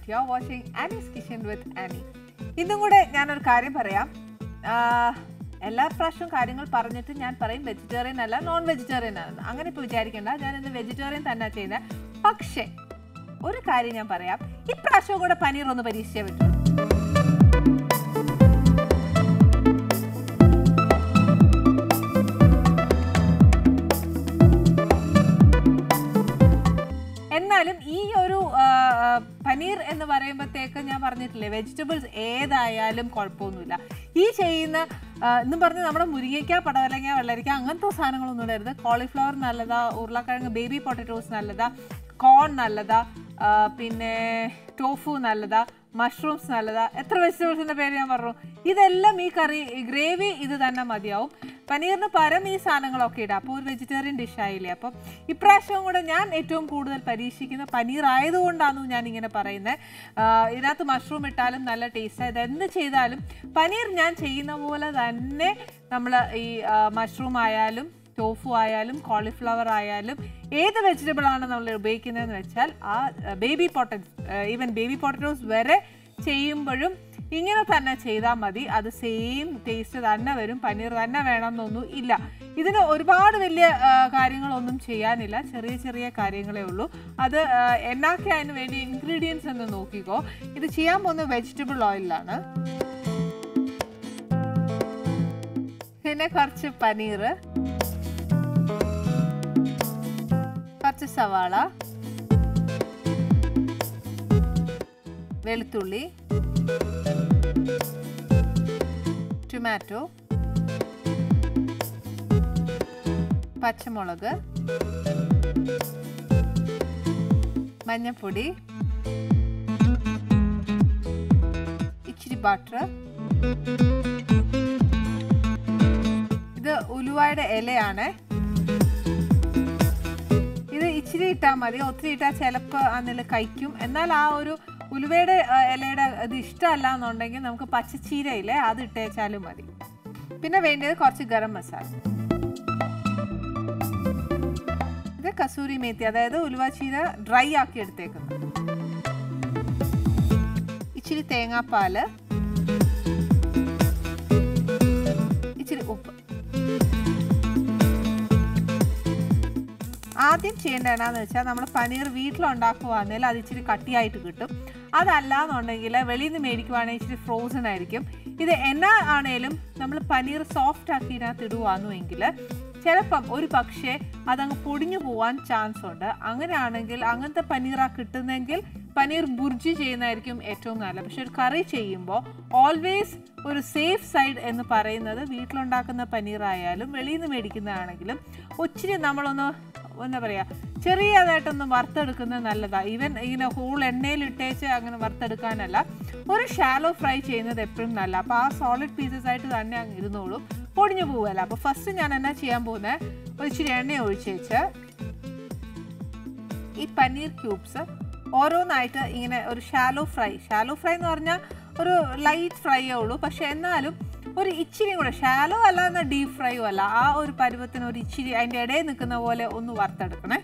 U are watching Annie's kitchen with Annie ഇന്നും കൂടെ ഞാനൊരു കാര്യം പറയാം ആ, എല്ലാ പ്രാവശ്യവും കാര്യങ്ങൾ പറഞ്ഞിട്ട് ഞാൻ പറയും വെജിറ്റേറിയൻ അല്ല നോൺ വെജിറ്റേറിയൻ ആണെന്ന് അങ്ങനെ ഇപ്പോൾ വിചാരിക്കേണ്ട ഞാൻ ഇന്ന് വെജിറ്റേറിയൻ തന്നെ ചെയ്യുന്നത് പക്ഷേ ഒരു കാര്യം ഞാൻ പറയാം ഇപ്രാവശ്യവും കൂടെ പനീർ ഒന്ന് പരീക്ഷിച്ചേ പറ്റുള്ളൂ എന്നാലും ഈ ഒരു ആ, ആ, പനീർ എന്ന് പറയുമ്പോഴത്തേക്ക് ഞാൻ പറഞ്ഞിട്ടില്ലേ വെജിറ്റബിൾസ് ഏതായാലും കുഴപ്പമൊന്നുമില്ല ഈ ചെയ്യുന്ന ആ, എന്നും പറഞ്ഞ് നമ്മുടെ മുരിങ്ങയ്ക്ക പടവലങ്ങ വെള്ളരിക്ക അങ്ങനത്തെ സാധനങ്ങളൊന്നും ഇടരുത് കോളിഫ്ലവർ നല്ലതാ ഉരുളക്കിഴങ്ങ് ബേബി പൊട്ടറ്റോസ് നല്ലതാ കോൺ നല്ലതാ ആ, പിന്നെ ടോഫു നല്ലതാ മഷ്റൂംസ് നല്ലതാ എത്ര വെജിറ്റബിൾസിന്റെ പേര് ഞാൻ പറഞ്ഞു ഇതെല്ലാം ഈ കറി ഈ ഗ്രേവി ഇത് തന്നെ മതിയാവും പനീറിന് പരം ഈ സാധനങ്ങളൊക്കെ ഇടാം അപ്പോൾ ഒരു വെജിറ്റേറിയൻ ഡിഷ് ആയില്ലേ അപ്പം ഇപ്രാവശ്യവും കൂടെ ഞാൻ ഏറ്റവും കൂടുതൽ പരീക്ഷിക്കുന്ന പനീർ ആയതുകൊണ്ടാണ് ഞാൻ ഇങ്ങനെ പറയുന്നത് ഇതിനകത്ത് മഷ്റൂം ഇട്ടാലും നല്ല ടേസ്റ്റ് ഇത് എന്ത് ചെയ്താലും പനീർ ഞാൻ ചെയ്യുന്ന പോലെ തന്നെ നമ്മൾ ഈ മഷ്റൂം ആയാലും ടോഫു ആയാലും കോളിഫ്ലവർ ആയാലും ഏത് വെജിറ്റബിൾ ആണ് നമ്മൾ ഉപയോഗിക്കുന്നതെന്ന് വെച്ചാൽ ആ baby potato even baby potatoes വരെ ചെയ്യുമ്പോഴും ഇങ്ങനെ തന്നെ ചെയ്താൽ മതി അത് സെയിം ടേസ്റ്റ് തന്നെ വരും പനീർ തന്നെ വേണമെന്നൊന്നും ഇല്ല ഇതിന് ഒരുപാട് വലിയ ആ, കാര്യങ്ങളൊന്നും ചെയ്യാനില്ല ചെറിയ ചെറിയ കാര്യങ്ങളേ ഉള്ളൂ അത് ആ, എന്നൊക്കെ അതിന് വേണ്ടി ഇൻഗ്രീഡിയൻസ് എന്ന് നോക്കിക്കോ ഇത് ചെയ്യാൻ പോകുന്ന വെജിറ്റബിൾ ഓയിലാണ് പിന്നെ കുറച്ച് പനീർ കുറച്ച് സവാള വെളുത്തുള്ളി ടൊമാറ്റോ പച്ചമുളക് മഞ്ഞൾപ്പൊടി ഇച്ചിരി ബട്ടർ ഇത് ഉലുവയുടെ ഇലയാണ് ഇത് ഇച്ചിരി ഇട്ടാൽ മതി ഒത്തിരി ഇട്ടാൽ ചിലപ്പോൾ അതിൽ കഴിക്കും എന്നാൽ ആ ഒരു ഉലുവയുടെ ആ, ഇലയുടെ ഇത് ഇഷ്ടമല്ല എന്നുണ്ടെങ്കിൽ നമുക്ക് പച്ചച്ചീരയില്ലേ അത് ഇട്ടേച്ചാലും മതി പിന്നെ വേണ്ടത് കുറച്ച് ഗരം മസാല ഇത് കസൂരി മേത്തി അതായത് ഉലുവ ചീര ഡ്രൈ ആക്കി എടുത്തേക്കുന്നത് ഇച്ചിരി തേങ്ങാപ്പാല് ഇച്ചിരി ഉപ്പ് ആദ്യം ചെയ്യേണ്ട എന്നാന്ന് വെച്ചാൽ നമ്മൾ പനീർ വീട്ടിലുണ്ടാക്കുവാണെങ്കിൽ അത് ഇച്ചിരി കട്ടിയായിട്ട് കിട്ടും അതല്ല എന്നുണ്ടെങ്കിൽ വെളിയിൽ നിന്ന് മേടിക്കുവാണെങ്കിൽ ഇച്ചിരി ഫ്രോസൺ ആയിരിക്കും ഇത് എന്നാ ആണേലും നമ്മൾ പനീർ സോഫ്റ്റ് ആക്കി ഇതിനകത്ത് ഇടുവാന്നുവെങ്കിൽ ചിലപ്പം ഒരു പക്ഷേ അതങ്ങ് പൊടിഞ്ഞു പോവാൻ ചാൻസ് ഉണ്ട് അങ്ങനെയാണെങ്കിൽ അങ്ങനത്തെ പനീറാ കിട്ടുന്നെങ്കിൽ പനീർ ബുർജി ചെയ്യുന്നതായിരിക്കും ഏറ്റവും നല്ലത് പക്ഷെ ഒരു കറി ചെയ്യുമ്പോൾ ഓൾവേസ് ഒരു സേഫ് സൈഡ് എന്ന് പറയുന്നത് വീട്ടിലുണ്ടാക്കുന്ന പനീറായാലും വെളിയിൽ നിന്ന് മേടിക്കുന്നതാണെങ്കിലും ഒത്തിരി നമ്മളൊന്ന് എന്താ പറയുക ചെറിയതായിട്ടൊന്ന് വറുത്തെടുക്കുന്നത് നല്ലതാണ് ഈവൻ ഇങ്ങനെ ഹോൾ എണ്ണയിൽ ഇട്ടേച്ച് അങ്ങനെ വറുത്തെടുക്കാനല്ല ഒരു ഷാലോ ഫ്രൈ ചെയ്യുന്നത് എപ്പോഴും നല്ല അപ്പോൾ ആ സോളിഡ് പീസസ് ആയിട്ട് തന്നെ അങ്ങ് ഇരുന്നോളും പൊടിഞ്ഞു പോവുമല്ല അപ്പോൾ ഫസ്റ്റ് ഞാൻ എന്നാ ചെയ്യാൻ പോകുന്നത് ഒരു ഇച്ചിരി എണ്ണ ഒഴിച്ചേച്ച് ഈ പനീർ ക്യൂബ്സ് ഓരോന്നായിട്ട് ഇങ്ങനെ ഒരു ഷാലോ ഫ്രൈ ഷാലോ ഫ്രൈ എന്ന് പറഞ്ഞാൽ ഒരു ലൈറ്റ് ഫ്രൈയേ ഉള്ളൂ പക്ഷെ എന്നാലും ഒരു ഇച്ചിരി കൂടെ ഷാലോ അല്ല എന്നാൽ ഡീപ് ഫ്രൈയും അല്ല ആ ഒരു പരുവത്തിന് ഒരു ഇച്ചിരി അതിൻ്റെ ഇടയിൽ നിൽക്കുന്ന പോലെ ഒന്ന് വറുത്തെടുക്കണേ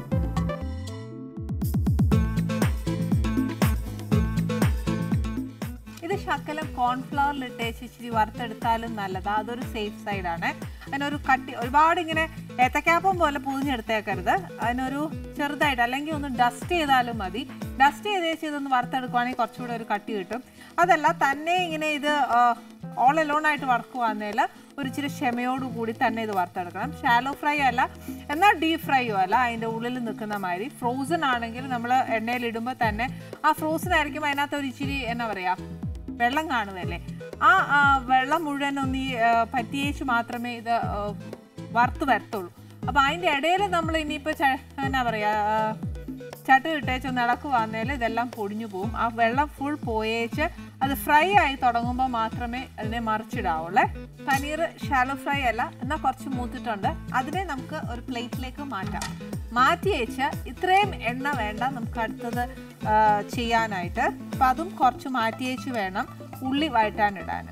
ഇത് ശകലം കോൺഫ്ലവറിൽ ഇട്ടേച്ച് ഇച്ചിരി വറുത്തെടുത്താലും നല്ലതാ അതൊരു സേഫ് സൈഡാണ് അതിനൊരു കട്ടി ഒരുപാട് ഇങ്ങനെ ഏത്തക്കാപ്പം പോലെ പൊതിഞ്ഞെടുത്തേക്കരുത് അതിനൊരു ചെറുതായിട്ട് അല്ലെങ്കിൽ ഒന്ന് ഡസ്റ്റ് ചെയ്താലും മതി ഡസ്റ്റ് ചെയ്തേച്ച് ഇതൊന്ന് വറുത്തെടുക്കുവാണെങ്കിൽ കുറച്ചുകൂടെ ഒരു കട്ടി കിട്ടും അതല്ല തന്നെ ഇങ്ങനെ ഇത് ഓൾ എലോൺ ആയിട്ട് വറുക്കുവാന്നേൽ ഒരു ഇച്ചിരി ക്ഷമയോട് കൂടി തന്നെ ഇത് വറുത്തെടുക്കണം ഷാലോ ഫ്രൈ അല്ല എന്നാൽ ഡീപ് ഫ്രൈയും അല്ല അതിൻ്റെ ഉള്ളിൽ നിൽക്കുന്ന മാതിരി ഫ്രോസൺ ആണെങ്കിൽ നമ്മൾ എണ്ണയിൽ ഇടുമ്പോൾ തന്നെ ആ ഫ്രോസൺ ആയിരിക്കും അതിനകത്ത് ഒരു ഇച്ചിരി എന്നാ പറയുക വെള്ളം കാണുമല്ലേ ആ ആ, വെള്ളം മുഴുവൻ ഒന്ന് ഈ ആ, പറ്റിയേച്ച് മാത്രമേ ഇത് ആ, വറുത്ത് വരത്തുള്ളൂ അപ്പോൾ അതിൻ്റെ ഇടയിൽ നമ്മൾ ഇനിയിപ്പോൾ എന്നാ പറയുക ആ, ചട്ട് ഇട്ടേച്ച് ഒന്ന് ഇളക്കുവാന്നേൽ ഇതെല്ലാം പൊടിഞ്ഞു പോകും ആ വെള്ളം ഫുൾ പോയേച്ച് അത് ഫ്രൈ ആയി തുടങ്ങുമ്പോൾ മാത്രമേ അതിനെ മറിച്ചിടാവുള്ളേ പനീർ ഷാലോ ഫ്രൈ അല്ല എന്നാൽ കുറച്ച് മൂത്തിട്ടുണ്ട് അതിനെ നമുക്ക് ഒരു പ്ലേറ്റിലേക്ക് മാറ്റാം മാറ്റി വെച്ച് ഇത്രയും എണ്ണ വേണ്ട നമുക്ക് അടുത്തത് ആ, ചെയ്യാനായിട്ട് അപ്പം അതും കുറച്ച് മാറ്റി വെച്ച് വേണം ഉള്ളി വഴറ്റാനിടാൻ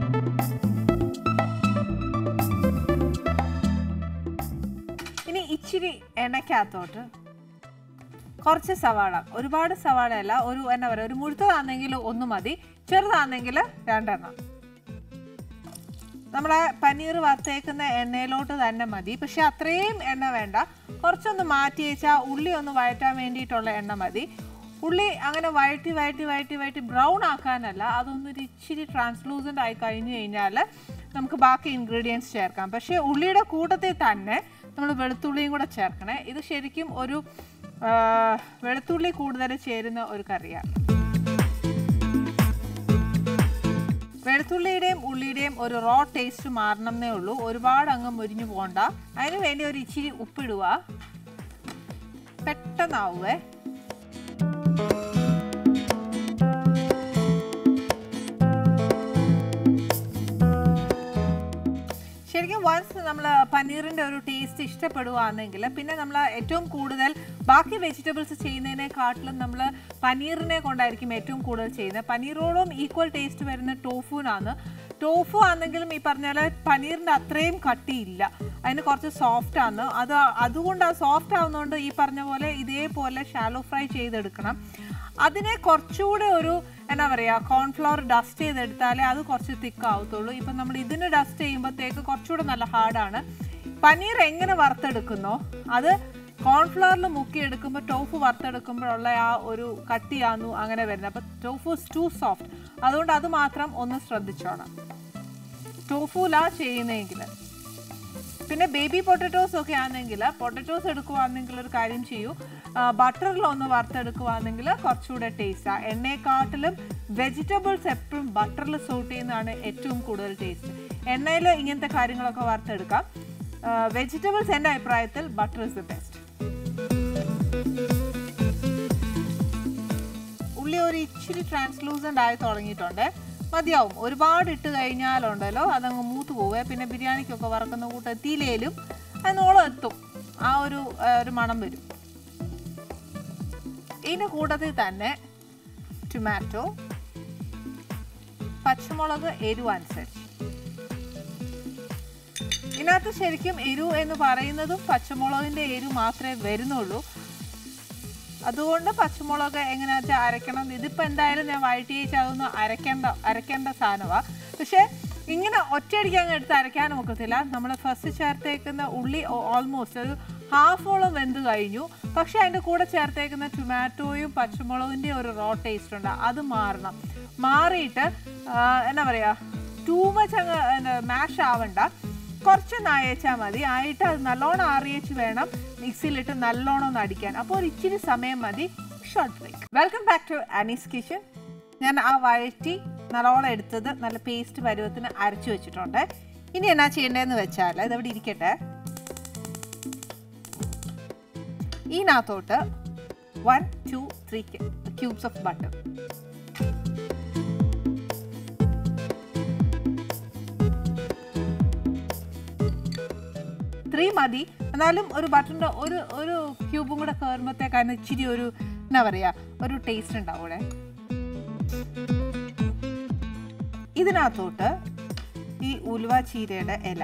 ഇനി ഇച്ചിരി ഇച്ചിരി എണ്ണയ്ക്കകത്തോട്ട് കുറച്ച് സവാള ഒരുപാട് സവാളയല്ല ഒരു എന്നാ പറയുക ഒരു മുഴുത്തതാണെങ്കിൽ ഒന്ന് മതി ചെറുതാണെങ്കിൽ രണ്ടെണ്ണം നമ്മളെ പനീർ വറുത്തേക്കുന്ന എണ്ണയിലോട്ട് തന്നെ മതി പക്ഷെ അത്രയും എണ്ണ വേണ്ട കുറച്ചൊന്ന് മാറ്റി വെച്ചാൽ ഉള്ളി ഒന്ന് വഴറ്റാൻ വേണ്ടിയിട്ടുള്ള എണ്ണ മതി ഉള്ളി അങ്ങനെ വഴറ്റി വഴറ്റി വഴറ്റി വഴറ്റി ബ്രൗൺ ആക്കാനല്ല അതൊന്നൊരു ഇച്ചിരി ട്രാൻസ്ലൂസൻ്റ് ആയി കഴിഞ്ഞു കഴിഞ്ഞാൽ നമുക്ക് ബാക്കി ഇൻഗ്രീഡിയൻസ് ചേർക്കാം പക്ഷേ ഉള്ളിയുടെ കൂട്ടത്തിൽ തന്നെ നമ്മൾ വെളുത്തുള്ളിയും കൂടെ ചേർക്കണേ ഇത് ശരിക്കും ഒരു ആ, വെളുത്തുള്ളി കൂടുതൽ ചേരുന്ന ഒരു കറിയാണ് വെളുത്തുള്ളിയുടെയും ഉള്ളിയുടെയും ഒരു റോ ടേസ്റ്റ് മാറണമെന്നേ ഉള്ളൂ ഒരുപാട് അങ്ങ് മുരിഞ്ഞു പോകണ്ട അതിന് വേണ്ടി ഒരു ഇച്ചിരി ഉപ്പിടുക പെട്ടെന്നാവുവേ ശരിക്കും വൺസ് നമ്മൾ പനീറിൻ്റെ ഒരു ടേസ്റ്റ് ഇഷ്ടപ്പെടുകയാണെങ്കിൽ പിന്നെ നമ്മൾ ഏറ്റവും കൂടുതൽ ബാക്കി വെജിറ്റബിൾസ് ചെയ്യുന്നതിനെക്കാട്ടിലും നമ്മൾ പനീറിനെ കൊണ്ടായിരിക്കും ഏറ്റവും കൂടുതൽ ചെയ്യുന്നത് പനീറോടും ഈക്വൽ ടേസ്റ്റ് വരുന്ന ടോഫുവിനാണ് ടോഫു ആണെങ്കിലും ഈ പറഞ്ഞ പോലെ പനീറിൻ്റെ അത്രയും കട്ടിയില്ല അതിന് കുറച്ച് സോഫ്റ്റ് ആണ് അത് അതുകൊണ്ട് ആ സോഫ്റ്റ് ആവുന്നതുകൊണ്ട് ഈ പറഞ്ഞ പോലെ ഇതേപോലെ ഷാലോ ഫ്രൈ ചെയ്തെടുക്കണം അതിനെ കുറച്ചുകൂടെ ഒരു എന്നാ പറയുക കോൺഫ്ലവർ ഡസ്റ്റ് ചെയ്തെടുത്താലേ അത് കുറച്ച് തിക്ക് ആവത്തുള്ളൂ ഇപ്പം നമ്മൾ ഇതിന് ഡസ്റ്റ് ചെയ്യുമ്പോഴത്തേക്ക് കുറച്ചുകൂടെ നല്ല ഹാർഡാണ് പനീർ എങ്ങനെ വറുത്തെടുക്കുന്നോ അത് കോൺഫ്ലവറിൽ മുക്കിയെടുക്കുമ്പോൾ ടോഫു വറുത്തെടുക്കുമ്പോഴുള്ള ആ ഒരു കട്ടിയാന്നു അങ്ങനെ വരുന്നത് അപ്പം ടോഫു ഇസ് ടു സോഫ്റ്റ് അതുകൊണ്ട് അത് മാത്രം ഒന്ന് ശ്രദ്ധിച്ചോണം ടോഫുലാ ചെയ്യുന്നതെങ്കിൽ പിന്നെ ബേബി പൊട്ടറ്റോസ് ഒക്കെ ആണെങ്കിൽ പൊട്ടറ്റോസ് എടുക്കുവാണെങ്കിൽ ഒരു കാര്യം ചെയ്യൂ ബട്ടറിൽ ഒന്ന് വറുത്തെടുക്കുവാണെങ്കിൽ കുറച്ചുകൂടെ ടേസ്റ്റാണ് എണ്ണയെക്കാട്ടിലും വെജിറ്റബിൾസ് എപ്പോഴും ബട്ടറിൽ സൂട്ട് ചെയ്യുന്നതാണ് ഏറ്റവും കൂടുതൽ ടേസ്റ്റ് എണ്ണയിൽ ഇങ്ങനത്തെ കാര്യങ്ങളൊക്കെ വറുത്തെടുക്കാം വെജിറ്റബിൾസ് എൻ്റെ അഭിപ്രായത്തിൽ ബട്ടർ ഇസ് ദ ബെസ്റ്റ് ഉള്ളി ഒരു ഇച്ചിരി ട്രാൻസ്ലൂസൻ്റ് ആയി തുടങ്ങിയിട്ടുണ്ട് മതിയാവും ഒരുപാട് ഇട്ട് കഴിഞ്ഞാലുണ്ടല്ലോ അതങ്ങ് മൂത്ത് പോവേ പിന്നെ ബിരിയാണിക്കൊക്കെ വറക്കുന്ന കൂട്ട് തീലയിലും അതിനോളം എത്തും ആ ഒരു ആ, ഒരു മണം വരും ഇതിൻ്റെ കൂട്ടത്തിൽ തന്നെ ടൊമാറ്റോ പച്ചമുളക് എരിവ് അനുസരിച്ച് ഇതിനകത്ത് ശരിക്കും എരിവ് എന്ന് പറയുന്നതും പച്ചമുളകിൻ്റെ എരിവ് മാത്രമേ വരുന്നുള്ളൂ അതുകൊണ്ട് പച്ചമുളക് എങ്ങനെയാ വെച്ചാൽ അരക്കണം ഇതിപ്പോൾ എന്തായാലും ഞാൻ വഴറ്റി വെച്ചാൽ അതൊന്നും അരക്കേണ്ട അരക്കേണ്ട സാധനമാണ് പക്ഷേ ഇങ്ങനെ ഒറ്റയടിക്ക് അങ്ങ് എടുത്ത് അരയ്ക്കാനും ഒക്കത്തില്ല നമ്മൾ ഫസ്റ്റ് ചേർത്തേക്കുന്ന ഉള്ളി ഓൾമോസ്റ്റ് ഒരു ഹാഫോളം വെന്ത് കഴിഞ്ഞു പക്ഷേ അതിൻ്റെ കൂടെ ചേർത്തേക്കുന്ന ടൊമാറ്റോയും പച്ചമുളകിൻ്റെയും ഒരു റോ ടേസ്റ്റ് ഉണ്ട് അത് മാറണം മാറിയിട്ട് ആ, എന്നാ പറയുക ടൂ മച്ച് അങ്ങ് മാഷ് ആവണ്ട കുറച്ചൊന്ന് അയച്ചാൽ മതി ആയിട്ട് അത് നല്ലോണം ആറിയച്ച് വേണം മിക്സിയിലിട്ട് നല്ലോണം ഒന്ന് അടിക്കാൻ അപ്പോൾ ഒരു ഇച്ചിരി സമയം മതി short break welcome back to Annie's kitchen ഞാൻ ആ വഴറ്റി നല്ലോണം എടുത്തത് നല്ല പേസ്റ്റ് പരുവത്തിന് അരച്ചു വെച്ചിട്ടുണ്ട് ഇനി എന്നാ ചെയ്യേണ്ടതെന്ന് വെച്ചാൽ ഇതവിടെ ഇരിക്കട്ടെ ഇതിനകത്തോട്ട് one two three cubes of butter three മതി എന്നാലും ഒരു ബട്ടറിൻ്റെ ഒരു ഒരു ക്യൂബും കൂടെ കയറുമ്പോഴത്തേക്ക് അതിന് ഇച്ചിരി ഒരു എന്നാ പറയുക ഒരു ടേസ്റ്റ് ഉണ്ടാവും ഇവിടെ ഇതിനകത്തോട്ട് ഈ ഉലുവ ചീരയുടെ ഇല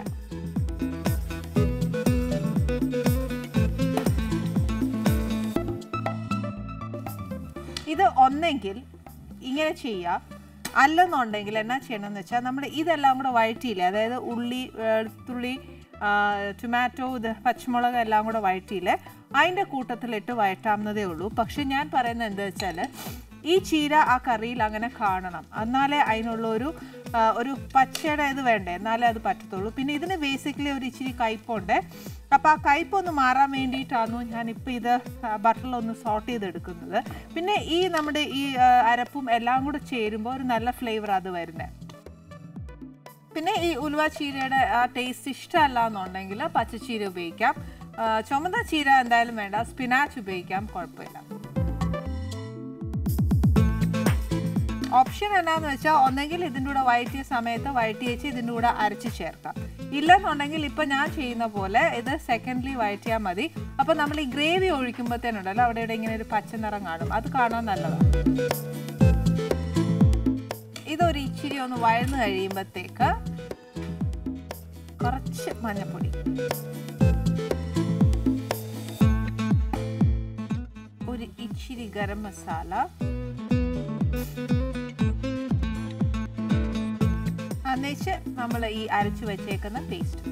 ഇത് ഒന്നെങ്കിൽ ഇങ്ങനെ ചെയ്യുക അല്ലെന്നുണ്ടെങ്കിൽ എന്നാ ചെയ്യണമെന്ന് വെച്ചാൽ നമ്മൾ ഇതെല്ലാം കൂടെ വഴറ്റിയില്ലേ അതായത് ഉള്ളി വെളുത്തുള്ളി ആ, ടൊമാറ്റോ ഇത് പച്ചമുളക് എല്ലാം കൂടെ വഴറ്റിയില്ലേ അതിൻ്റെ കൂട്ടത്തിലിട്ട് വഴറ്റാവുന്നതേ ഉള്ളൂ പക്ഷെ ഞാൻ പറയുന്നത് എന്താ വെച്ചാൽ ഈ ചീര ആ കറിയിൽ അങ്ങനെ കാണണം എന്നാലേ അതിനുള്ള ഒരു ആ, ഒരു പച്ചയുടെ ഇത് വേണ്ടേ എന്നാലേ അത് പറ്റത്തുള്ളൂ പിന്നെ ഇതിന് ബേസിക്കലി ഒരു ഇച്ചിരി കയ്പുണ്ട് അപ്പോൾ ആ കയ്പ് ഒന്ന് മാറാൻ വേണ്ടിയിട്ടാണ് ഞാനിപ്പോൾ ഇത് ബട്ടറിലൊന്ന് സോട്ട് ചെയ്തെടുക്കുന്നത് പിന്നെ ഈ നമ്മുടെ ഈ ആ, അരപ്പും എല്ലാം കൂടെ ചേരുമ്പോൾ ഒരു നല്ല ഫ്ലേവർ അത് വരുന്നത് പിന്നെ ഈ ഉലുവ ചീരയുടെ ആ ടേസ്റ്റ് ഇഷ്ടമല്ല എന്നുണ്ടെങ്കിൽ പച്ചച്ചീര ഉപയോഗിക്കാം ആ, ചുമന്ന ചീര എന്തായാലും വേണ്ട സ്പിനാച്ച് ഉപയോഗിക്കാം കുഴപ്പമില്ല ഓപ്ഷൻ എന്നാന്ന് വെച്ചാൽ ഒന്നെങ്കിൽ ഇതിൻ്റെ കൂടെ വഴറ്റിയ സമയത്ത് വഴറ്റി വെച്ച് ഇതിൻ്റെ കൂടെ അരച്ച് ചേർക്കാം ഇല്ലെന്നുണ്ടെങ്കിൽ ഇപ്പം ഞാൻ ചെയ്യുന്ന പോലെ ഇത് സെക്കൻഡ്ലി വഴറ്റിയാൽ മതി അപ്പം നമ്മൾ ഈ ഗ്രേവി ഒഴിക്കുമ്പോഴത്തേനുണ്ടല്ലോ അവിടെ ഇവിടെ ഇങ്ങനെ ഒരു പച്ച നിറം കാണും അത് കാണാൻ നല്ലതാണ് ഇതൊരു ഇച്ചിരി ഒന്ന് വഴന്ന് കഴിയുമ്പോഴത്തേക്ക് കുറച്ച് മഞ്ഞൾപ്പൊടി ഒരു ഇച്ചിരി ഗരം മസാല അന്നേച്ച് നമ്മൾ ഈ അരച്ചു വെച്ചേക്കുന്ന പേസ്റ്റ്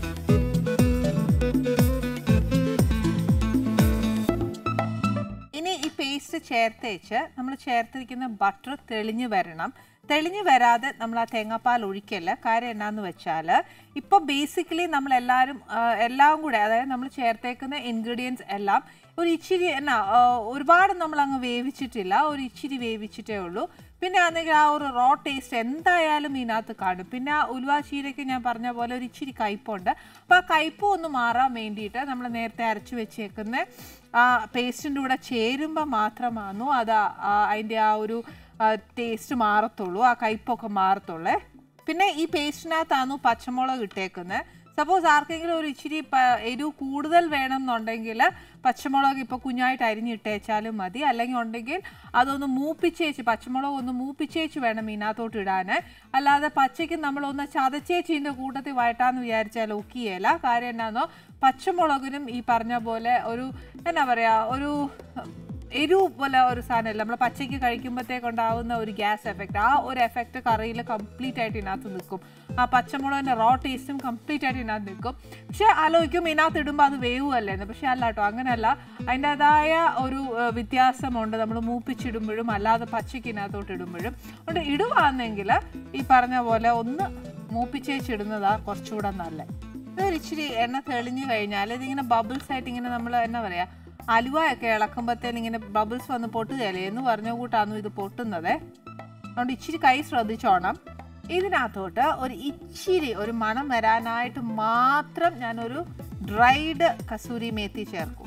ഇനി ഈ പേസ്റ്റ് ചേർത്തേച്ച് നമ്മൾ ചേർത്തിരിക്കുന്ന ബട്ടർ തെളിഞ്ഞു വരണം തെളിഞ്ഞു വരാതെ നമ്മൾ ആ തേങ്ങാപ്പാൽ ഒഴിക്കല്ല കാര്യം എന്നാന്ന് വെച്ചാൽ ഇപ്പോൾ ബേസിക്കലി നമ്മൾ എല്ലാവരും എല്ലാം കൂടെ അതായത് നമ്മൾ ചേർത്തേക്കുന്ന ഇൻഗ്രീഡിയൻസ് എല്ലാം ഒരു ഇച്ചിരി എന്നാ ആ, ഒരുപാട് നമ്മൾ അങ്ങ് വേവിച്ചിട്ടില്ല ഒരു ഇച്ചിരി വേവിച്ചിട്ടേ ഉള്ളൂ പിന്നെ ആണെങ്കിൽ ആ ഒരു റോ ടേസ്റ്റ് എന്തായാലും ഇതിനകത്ത് കാണും പിന്നെ ആ ഉലുവ ചീരയ്ക്ക് ഞാൻ പറഞ്ഞ പോലെ ഒരു ഇച്ചിരി കയ്പുണ്ട് അപ്പോൾ ആ കയ്പ് ഒന്ന് മാറാൻ വേണ്ടിയിട്ട് നമ്മൾ നേരത്തെ അരച്ചു വെച്ചേക്കുന്ന ആ പേസ്റ്റിൻ്റെ കൂടെ ചേരുമ്പോൾ മാത്രമാണോ അത് ആ- ആ അതിൻ്റെ ആ ഒരു ടേസ്റ്റ് മാറത്തുള്ളൂ ആ കയ്പൊക്കെ മാറത്തുള്ളേ പിന്നെ ഈ പേസ്റ്റിനകത്താണു പച്ചമുളക് ഇട്ടേക്കുന്നത് സപ്പോസ് ആർക്കെങ്കിലും ഒരു ഇച്ചിരി പ- എരിവ് കൂടുതൽ വേണം എന്നുണ്ടെങ്കിൽ പച്ചമുളക് ഇപ്പോൾ കുഞ്ഞായിട്ട് അരിഞ്ഞിട്ടേച്ചാലും മതി അല്ലെങ്കിൽ ഉണ്ടെങ്കിൽ അതൊന്ന് മൂപ്പിച്ചേച്ച് പച്ചമുളക് ഒന്ന് മൂപ്പിച്ചേച്ച് വേണം ഇതിനകത്തോട്ട് ഇടാൻ അല്ലാതെ പച്ചയ്ക്ക് നമ്മളൊന്ന് ചതച്ചേച്ച് ഇതിൻ്റെ കൂട്ടത്തിൽ വഴട്ടാന്ന് വിചാരിച്ചാൽ ഒക്കിയല്ല കാര്യം എന്നാന്നോ പച്ചമുളകിനും ഈ പറഞ്ഞ പോലെ ഒരു എന്നാ പറയുക ഒരു എരിവ് പോലെ ഒരു സാധനമല്ല നമ്മൾ പച്ചയ്ക്ക് കഴിക്കുമ്പോഴത്തേക്കുണ്ടാവുന്ന ഒരു ഗ്യാസ് എഫക്റ്റ് ആ ഒരു എഫക്റ്റ് കറിയിൽ കംപ്ലീറ്റ് ആയിട്ട് ഇതിനകത്ത് നിൽക്കും ആ പച്ചമുളകിൻ്റെ റോ ടേസ്റ്റും കംപ്ലീറ്റ് ആയിട്ട് ഇതിനകത്ത് നിൽക്കും പക്ഷെ ആലോചിക്കും ഇതിനകത്ത് ഇടുമ്പോൾ അത് വേവുമല്ലേ എന്ന് പക്ഷെ അല്ല കേട്ടോ അങ്ങനെയല്ല അതിൻ്റെതായ ഒരു ഏഹ്, വ്യത്യാസമുണ്ട് നമ്മൾ മൂപ്പിച്ചിടുമ്പോഴും അല്ലാതെ പച്ചയ്ക്ക് ഇതിനകത്തോട്ട് ഇടുമ്പോഴും അതുകൊണ്ട് ഇടുവാണെങ്കിൽ ഈ പറഞ്ഞ പോലെ ഒന്ന് മൂപ്പിച്ചേച്ചിടുന്നതാണ് കുറച്ചുകൂടെ നല്ലത് ഇതൊരു ഇച്ചിരി എണ്ണ തെളിഞ്ഞു കഴിഞ്ഞാൽ ഇതിങ്ങനെ ബബിൾസ് ആയിട്ട് ഇങ്ങനെ നമ്മൾ എന്നാ പറയാ അലുവയൊക്കെ ഇളക്കുമ്പോഴത്തേന് ഇങ്ങനെ ബബിൾസ് വന്ന് പൊട്ടുകയല്ലേ എന്ന് പറഞ്ഞ കൂട്ടാണ് ഇത് പൊട്ടുന്നത് അതുകൊണ്ട് ഇച്ചിരി കൈ ശ്രദ്ധിച്ചോണം ഇതിനകത്തോട്ട് ഒരു ഇച്ചിരി ഒരു മണം വരാനായിട്ട് മാത്രം ഞാനൊരു ഡ്രൈഡ് കസൂരി മേത്തി ചേർക്കുക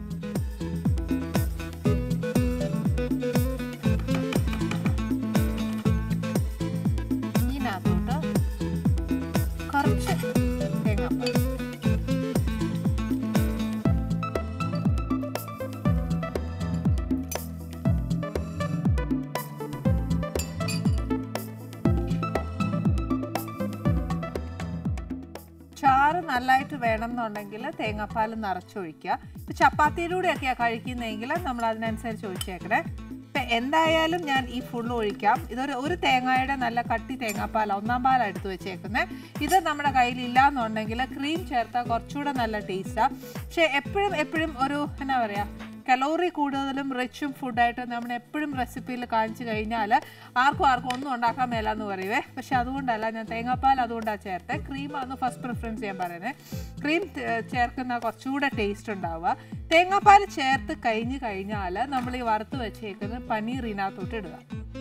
ഇതിനകത്തോട്ട് കുറച്ച് തേങ്ങാപ്പാൽ ചാറ് നല്ലതായിട്ട് വേണം എന്നുണ്ടെങ്കിൽ തേങ്ങാപ്പാൽ നിറച്ചൊഴിക്കുക ഇപ്പം ചപ്പാത്തിയിലൂടെയൊക്കെയാണ് കഴിക്കുന്നതെങ്കിൽ നമ്മൾ അതിനനുസരിച്ച് ഒഴിച്ചേക്കണേ ഇപ്പം എന്തായാലും ഞാൻ ഈ ഫുള്ള് ഒഴിക്കാം ഇതൊരു ഒരു തേങ്ങയുടെ നല്ല കട്ടി തേങ്ങാപ്പാല ഒന്നാം പാലാണ് എടുത്ത് വെച്ചേക്കുന്നത് ഇത് നമ്മുടെ കയ്യിൽ ഇല്ലാന്നുണ്ടെങ്കിൽ ക്രീം ചേർത്താൽ കുറച്ചുകൂടെ നല്ല ടേസ്റ്റാണ് പക്ഷേ എപ്പോഴും എപ്പോഴും ഒരു എന്നാ പറയുക കലോറി കൂടുതലും റിച്ചും ഫുഡായിട്ട് നമ്മൾ എപ്പോഴും റെസിപ്പിയിൽ കാണിച്ചു കഴിഞ്ഞാൽ ആർക്കും ആർക്കും ഒന്നും ഉണ്ടാക്കാൻ മേലെന്ന് പറയുവേ പക്ഷെ അതുകൊണ്ടല്ല ഞാൻ തേങ്ങാപ്പാൽ അതുകൊണ്ടാണ് ചേർത്തത് ക്രീമാണ് ഫസ്റ്റ് പ്രിഫറൻസ് ഞാൻ പറയുന്നത് ക്രീം ചേർക്കുന്ന കുറച്ചുകൂടെ ടേസ്റ്റ് ഉണ്ടാവുക തേങ്ങാപ്പാൽ ചേർത്ത് കഴിഞ്ഞ് കഴിഞ്ഞാൽ നമ്മൾ ഈ വറുത്ത് വെച്ചേക്കുന്ന പനീർ ഇതിനകത്തോട്ട് ഇടുക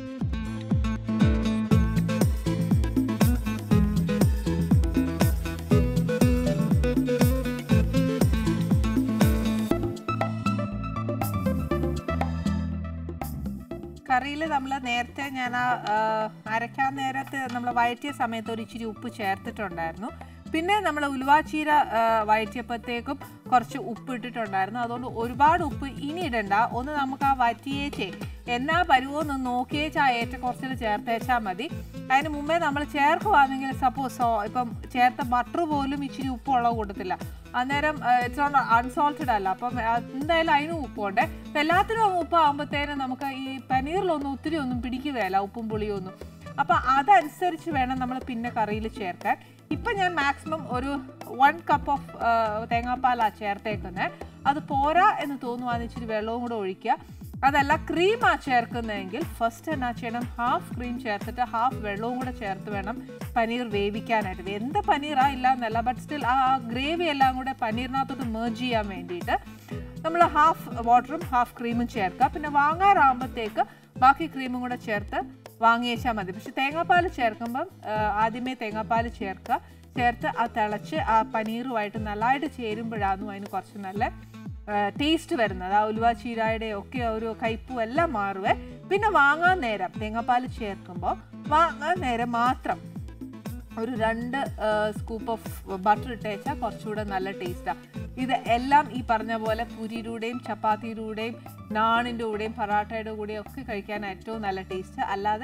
കറിയിൽ നമ്മൾ നേരത്തെ ഞാൻ ആ ആ, അരയ്ക്കാൻ നേരത്ത് നമ്മൾ വഴറ്റിയ സമയത്ത് ഒരു ഇച്ചിരി ഉപ്പ് ചേർത്തിട്ടുണ്ടായിരുന്നു പിന്നെ നമ്മൾ ഉലുവാച്ചീര ആ, വഴറ്റിയപ്പോഴത്തേക്കും കുറച്ച് ഉപ്പ് ഇട്ടിട്ടുണ്ടായിരുന്നു അതുകൊണ്ട് ഒരുപാട് ഉപ്പ് ഇനി ഇടണ്ട ഒന്ന് നമുക്ക് ആ വറ്റിയേച്ചേ എന്നാ പരുവോന്ന് നോക്കിയേച്ച് ആ ഏറ്റക്കുറച്ചിൽ ചേർത്തേച്ചാൽ മതി അതിന് മുമ്പേ നമ്മൾ ചേർക്കുവാണെങ്കിൽ സപ്പോസ് ഇപ്പം ചേർത്ത ബട്ടർ പോലും ഇച്ചിരി ഉപ്പുള്ള കൂട്ടത്തില്ല അന്നേരം ഇറ്റ്സ് നോട്ട് അൺസോൾട്ടഡ് അല്ല അപ്പം ആ, എന്തായാലും അതിനും ഉപ്പുണ്ട് അപ്പം എല്ലാത്തിനും ഉപ്പാകുമ്പോഴത്തേനും നമുക്ക് ഈ പനീറിലൊന്നും ഒത്തിരി ഒന്നും പിടിക്കുകയില്ല ഉപ്പും പുളിയും ഒന്നും അപ്പം അതനുസരിച്ച് വേണം നമ്മൾ പിന്നെ കറിയിൽ ചേർക്കാൻ ഇപ്പം ഞാൻ മാക്സിമം ഒരു വൺ കപ്പ് ഓഫ് തേങ്ങാപ്പാലാണ് ചേർത്തേക്കുന്നത് അത് പോരാ എന്ന് തോന്നുവാന്ന് ഇച്ചിരി വെള്ളവും കൂടെ ഒഴിക്കുക അതല്ല ക്രീമാ ചേർക്കുന്നതെങ്കിൽ ഫസ്റ്റ് എന്നാ ചെയ്യണം ഹാഫ് ക്രീം ചേർത്തിട്ട് ഹാഫ് വെള്ളവും കൂടെ ചേർത്ത് വേണം പനീർ വേവിക്കാനായിട്ട് എന്ത് പനീറാ ഇല്ല എന്നല്ല ബട്ട് സ്റ്റിൽ ആ ഗ്രേവി എല്ലാം കൂടെ പനീറിനകത്തോട്ട് മേർജ് ചെയ്യാൻ വേണ്ടിയിട്ട് നമ്മൾ ഹാഫ് വാട്ടറും ഹാഫ് ക്രീമും ചേർക്കുക പിന്നെ വാങ്ങാറാകുമ്പോഴത്തേക്ക് ബാക്കി ക്രീമും കൂടെ ചേർത്ത് വാങ്ങിയേച്ചാൽ മതി പക്ഷെ തേങ്ങാപ്പാൽ ചേർക്കുമ്പം ആ, ആദ്യമേ തേങ്ങാപ്പാൽ ചേർക്കുക ചേർത്ത് ആ തിളച്ച് ആ പനീറുമായിട്ട് നല്ലതായിട്ട് ചേരുമ്പോഴാണ് അതിന് കുറച്ച് നല്ല ടേസ്റ്റ് വരുന്നത് ആ ഉലുവ ചീരായുടെ ഒക്കെ ഒരു കയ്പും എല്ലാം മാറുവേ പിന്നെ വാങ്ങാൻ നേരം തേങ്ങാപ്പാൽ ചേർക്കുമ്പോൾ വാങ്ങാൻ നേരം മാത്രം ഒരു രണ്ട് സ്കൂപ്പ് ഓഫ് ബട്ടർ ഇട്ടേച്ചാൽ കുറച്ചുകൂടെ നല്ല ടേസ്റ്റാണ് ഇത് എല്ലാം ഈ പറഞ്ഞ പോലെ പുരിയിലൂടെയും ചപ്പാത്തിയിലൂടെയും നാണിൻ്റെ കൂടെയും പൊറാട്ടയുടെ കൂടെയും ഒക്കെ കഴിക്കാൻ ഏറ്റവും നല്ല ടേസ്റ്റ് അല്ലാതെ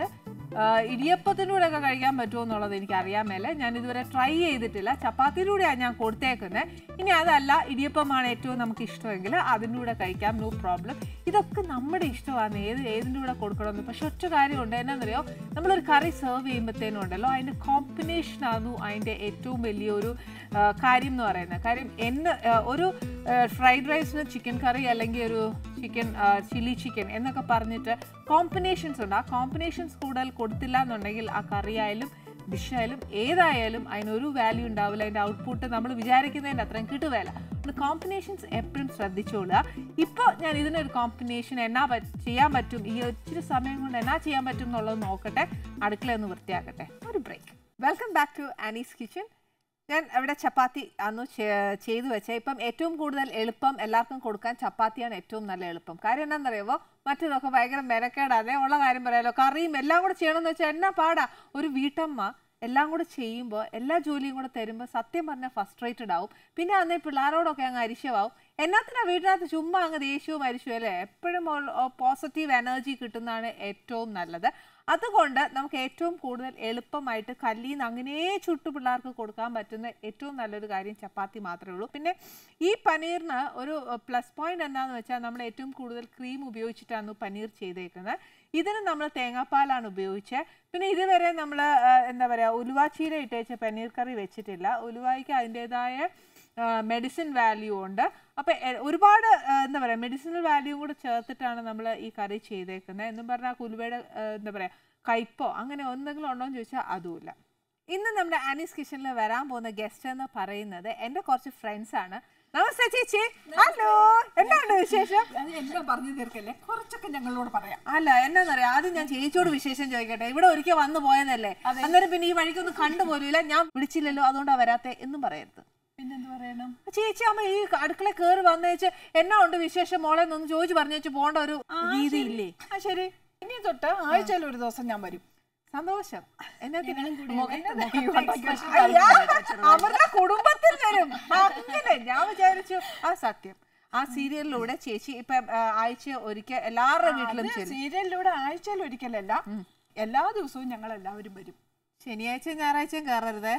ആ, ഇടിയപ്പത്തിലൂടെ ഒക്കെ കഴിക്കാൻ പറ്റുമോ എന്നുള്ളത് എനിക്ക് അറിയാൻ മേലെ ഞാൻ ഇതുവരെ ട്രൈ ചെയ്തിട്ടില്ല ചപ്പാത്തിയിലൂടെയാണ് ഞാൻ കൊടുത്തേക്കുന്നത് ഇനി അതല്ല ഇടിയപ്പമാണ് ഏറ്റവും നമുക്ക് ഇഷ്ടമെങ്കിൽ അതിൻ്റെ കൂടെ കഴിക്കാം നോ പ്രോബ്ലം ഇതൊക്കെ നമ്മുടെ ഇഷ്ടമാണ് ഏത് ഏതിൻ്റെ കൂടെ കൊടുക്കണമെന്ന് പക്ഷെ ഒറ്റ കാര്യമുണ്ട് എന്നാന്നറിയോ നമ്മളൊരു കറി സെർവ് ചെയ്യുമ്പോഴത്തേനും ഉണ്ടല്ലോ അതിൻ്റെ കോമ്പിനേഷൻ ആകുന്നു അതിൻ്റെ ഏറ്റവും വലിയൊരു ആ, കാര്യം എന്ന് പറയുന്നത് കാര്യം എന്നെ ആ, ഒരു ഫ്രൈഡ് റൈസിന് ചിക്കൻ കറി അല്ലെങ്കിൽ ഒരു ചിക്കൻ ചില്ലി ചിക്കൻ എന്നൊക്കെ പറഞ്ഞിട്ട് കോമ്പിനേഷൻസ് ഉണ്ട് ആ കോമ്പിനേഷൻസ് കൂടുതൽ കൊടുത്തില്ല എന്നുണ്ടെങ്കിൽ ആ കറി ആയാലും ഡിഷായാലും ഏതായാലും അതിനൊരു വാല്യൂ ഉണ്ടാവില്ല അതിൻ്റെ ഔട്ട്പുട്ട് നമ്മൾ വിചാരിക്കുന്നതിൻ്റെ അത്രയും കിട്ടുകയില്ല അതുകൊണ്ട് കോമ്പിനേഷൻസ് എപ്പോഴും ശ്രദ്ധിച്ചോളുക ഇപ്പോൾ ഞാൻ ഇതിനൊരു കോമ്പിനേഷൻ എന്നാ പറ്റ- ചെയ്യാൻ പറ്റും ഈ ഒത്തിരി സമയം കൊണ്ട് എന്നാ ചെയ്യാൻ പറ്റും എന്നുള്ളത് നോക്കട്ടെ അടുക്കള ഒന്ന് വൃത്തിയാക്കട്ടെ ഒരു break welcome back to Annie's kitchen ഞാൻ ഇവിടെ ചപ്പാത്തി അന്ന് ചെ- ചെയ്തു വെച്ചേ ഇപ്പം ഏറ്റവും കൂടുതൽ എളുപ്പം എല്ലാവർക്കും കൊടുക്കാൻ ചപ്പാത്തിയാണ് ഏറ്റവും നല്ല എളുപ്പം കാര്യം എന്താണെന്നറിയുമോ മറ്റേതൊക്കെ ഭയങ്കര മെനക്കേടാതെ ഉള്ള കാര്യം പറയാലോ കറിയും എല്ലാം കൂടെ ചെയ്യണമെന്ന് വെച്ചാൽ എന്നാ പാടാ ഒരു വീട്ടമ്മ എല്ലാം കൂടെ ചെയ്യുമ്പോൾ എല്ലാ ജോലിയും കൂടെ തരുമ്പോൾ സത്യം പറഞ്ഞാൽ ഫസ്ട്രേറ്റഡ് ആവും പിന്നെ അന്നേ പിള്ളേരോടൊക്കെ അങ്ങ് അരിശമാവും എന്നാത്തിനാ വീട്ടിനകത്ത് ചുമ്മാ അങ്ങ് ദേഷ്യവും അരിശവും അല്ലേ എപ്പോഴും പോസിറ്റീവ് എനർജി കിട്ടുന്നതാണ് ഏറ്റവും നല്ലത് അതുകൊണ്ട് നമുക്ക് ഏറ്റവും കൂടുതൽ എളുപ്പമായിട്ട് കല്ലിൽ നിന്ന് അങ്ങനെ ചുട്ടു പിള്ളേർക്ക് കൊടുക്കാൻ പറ്റുന്ന ഏറ്റവും നല്ലൊരു കാര്യം ചപ്പാത്തി മാത്രമേ ഉള്ളൂ പിന്നെ ഈ പനീറിന് ഒരു പ്ലസ് പോയിന്റ് എന്താണെന്ന് വെച്ചാൽ നമ്മൾ ഏറ്റവും കൂടുതൽ ക്രീം ഉപയോഗിച്ചിട്ടാണ് പനീർ ചെയ്തേക്കുന്നത് ഇതിന് നമ്മൾ തേങ്ങാപ്പാലാണ് ഉപയോഗിച്ചത് പിന്നെ ഇതുവരെ നമ്മൾ എന്താ പറയുക ഉലുവാച്ചീര ഇട്ടേച്ച പനീർ കറി വെച്ചിട്ടില്ല ഉലുവായ്ക്ക് അതിൻ്റെതായ മെഡിസിൻ വാല്യൂ ഉണ്ട് അപ്പം ഒരുപാട് ആ, എന്താ പറയുക മെഡിസിനൽ വാല്യൂ കൂടെ ചേർത്തിട്ടാണ് നമ്മൾ ഈ കറി ചെയ്തേക്കുന്നത് എന്നും പറഞ്ഞാൽ കുലുവയുടെ ആ, എന്താ പറയുക കയ്പോ അങ്ങനെ എന്തെങ്കിലും ഉണ്ടോ എന്ന് ചോദിച്ചാൽ അതുമില്ല ഇന്ന് നമ്മുടെ ആനീസ് കിച്ചണിൽ വരാൻ പോകുന്ന ഗസ്റ്റ് എന്ന് പറയുന്നത് എൻ്റെ കുറച്ച് ഫ്രണ്ട്സ് ആണ് നമസ്തേ ചേച്ചി ഹലോ എന്താണ് വിശേഷം അത് എല്ലാം പറഞ്ഞു തീർക്കല്ലേ കുറച്ചൊക്കെ ഞങ്ങളോട് പറയാം അല്ല എന്നാന്നറിയാം ആദ്യം ഞാൻ ചേച്ചിയോട് വിശേഷം ചോദിക്കട്ടെ ഇവിടെ ഒരിക്കൽ വന്നു പോയതല്ലേ അന്നേരം പിന്നെ ഈ വഴിക്കൊന്നും കണ്ടുപോലുമില്ല ഞാൻ വിളിച്ചില്ലല്ലോ അതുകൊണ്ടാ വരാത്തെ എന്നും പറയരുത് പിന്നെന്ത് പറയണം ചേച്ചി അമ്മ ഈ അടുക്കള കയറി വന്നേച്ച് എന്നാ ഉണ്ട് വിശേഷം മോളെ എന്നൊന്ന് ചോദിച്ചു പറഞ്ഞേച്ച് പോകേണ്ട ഒരു രീതിയില്ലേ ആ ശരി ഇനി തൊട്ട് ആഴ്ചയിൽ ഒരു ദിവസം ഞാൻ വരും സന്തോഷം എന്നാ മുഖത്ത് ഈ ഉണ്ടാക്കി വെച്ച അയ്യാ, അവരുടെ കുടുംബത്തിൽ വരും അങ്ങനെ ഞാൻ വിചാരിച്ചു ആ സത്യം ആ സീരിയലിലൂടെ ചേച്ചി ഇപ്പൊ ആ, ആഴ്ച ഒരിക്കൽ എല്ലാവരുടെ വീട്ടിലും അത് ചെല്ലും സീരിയലിലൂടെ ആഴ്ചയിൽ ഒരിക്കലല്ല എല്ലാ ദിവസവും ഞങ്ങൾ എല്ലാവരും വരും ശനിയാഴ്ച ഞായറാഴ്ചയും കയറരുതേ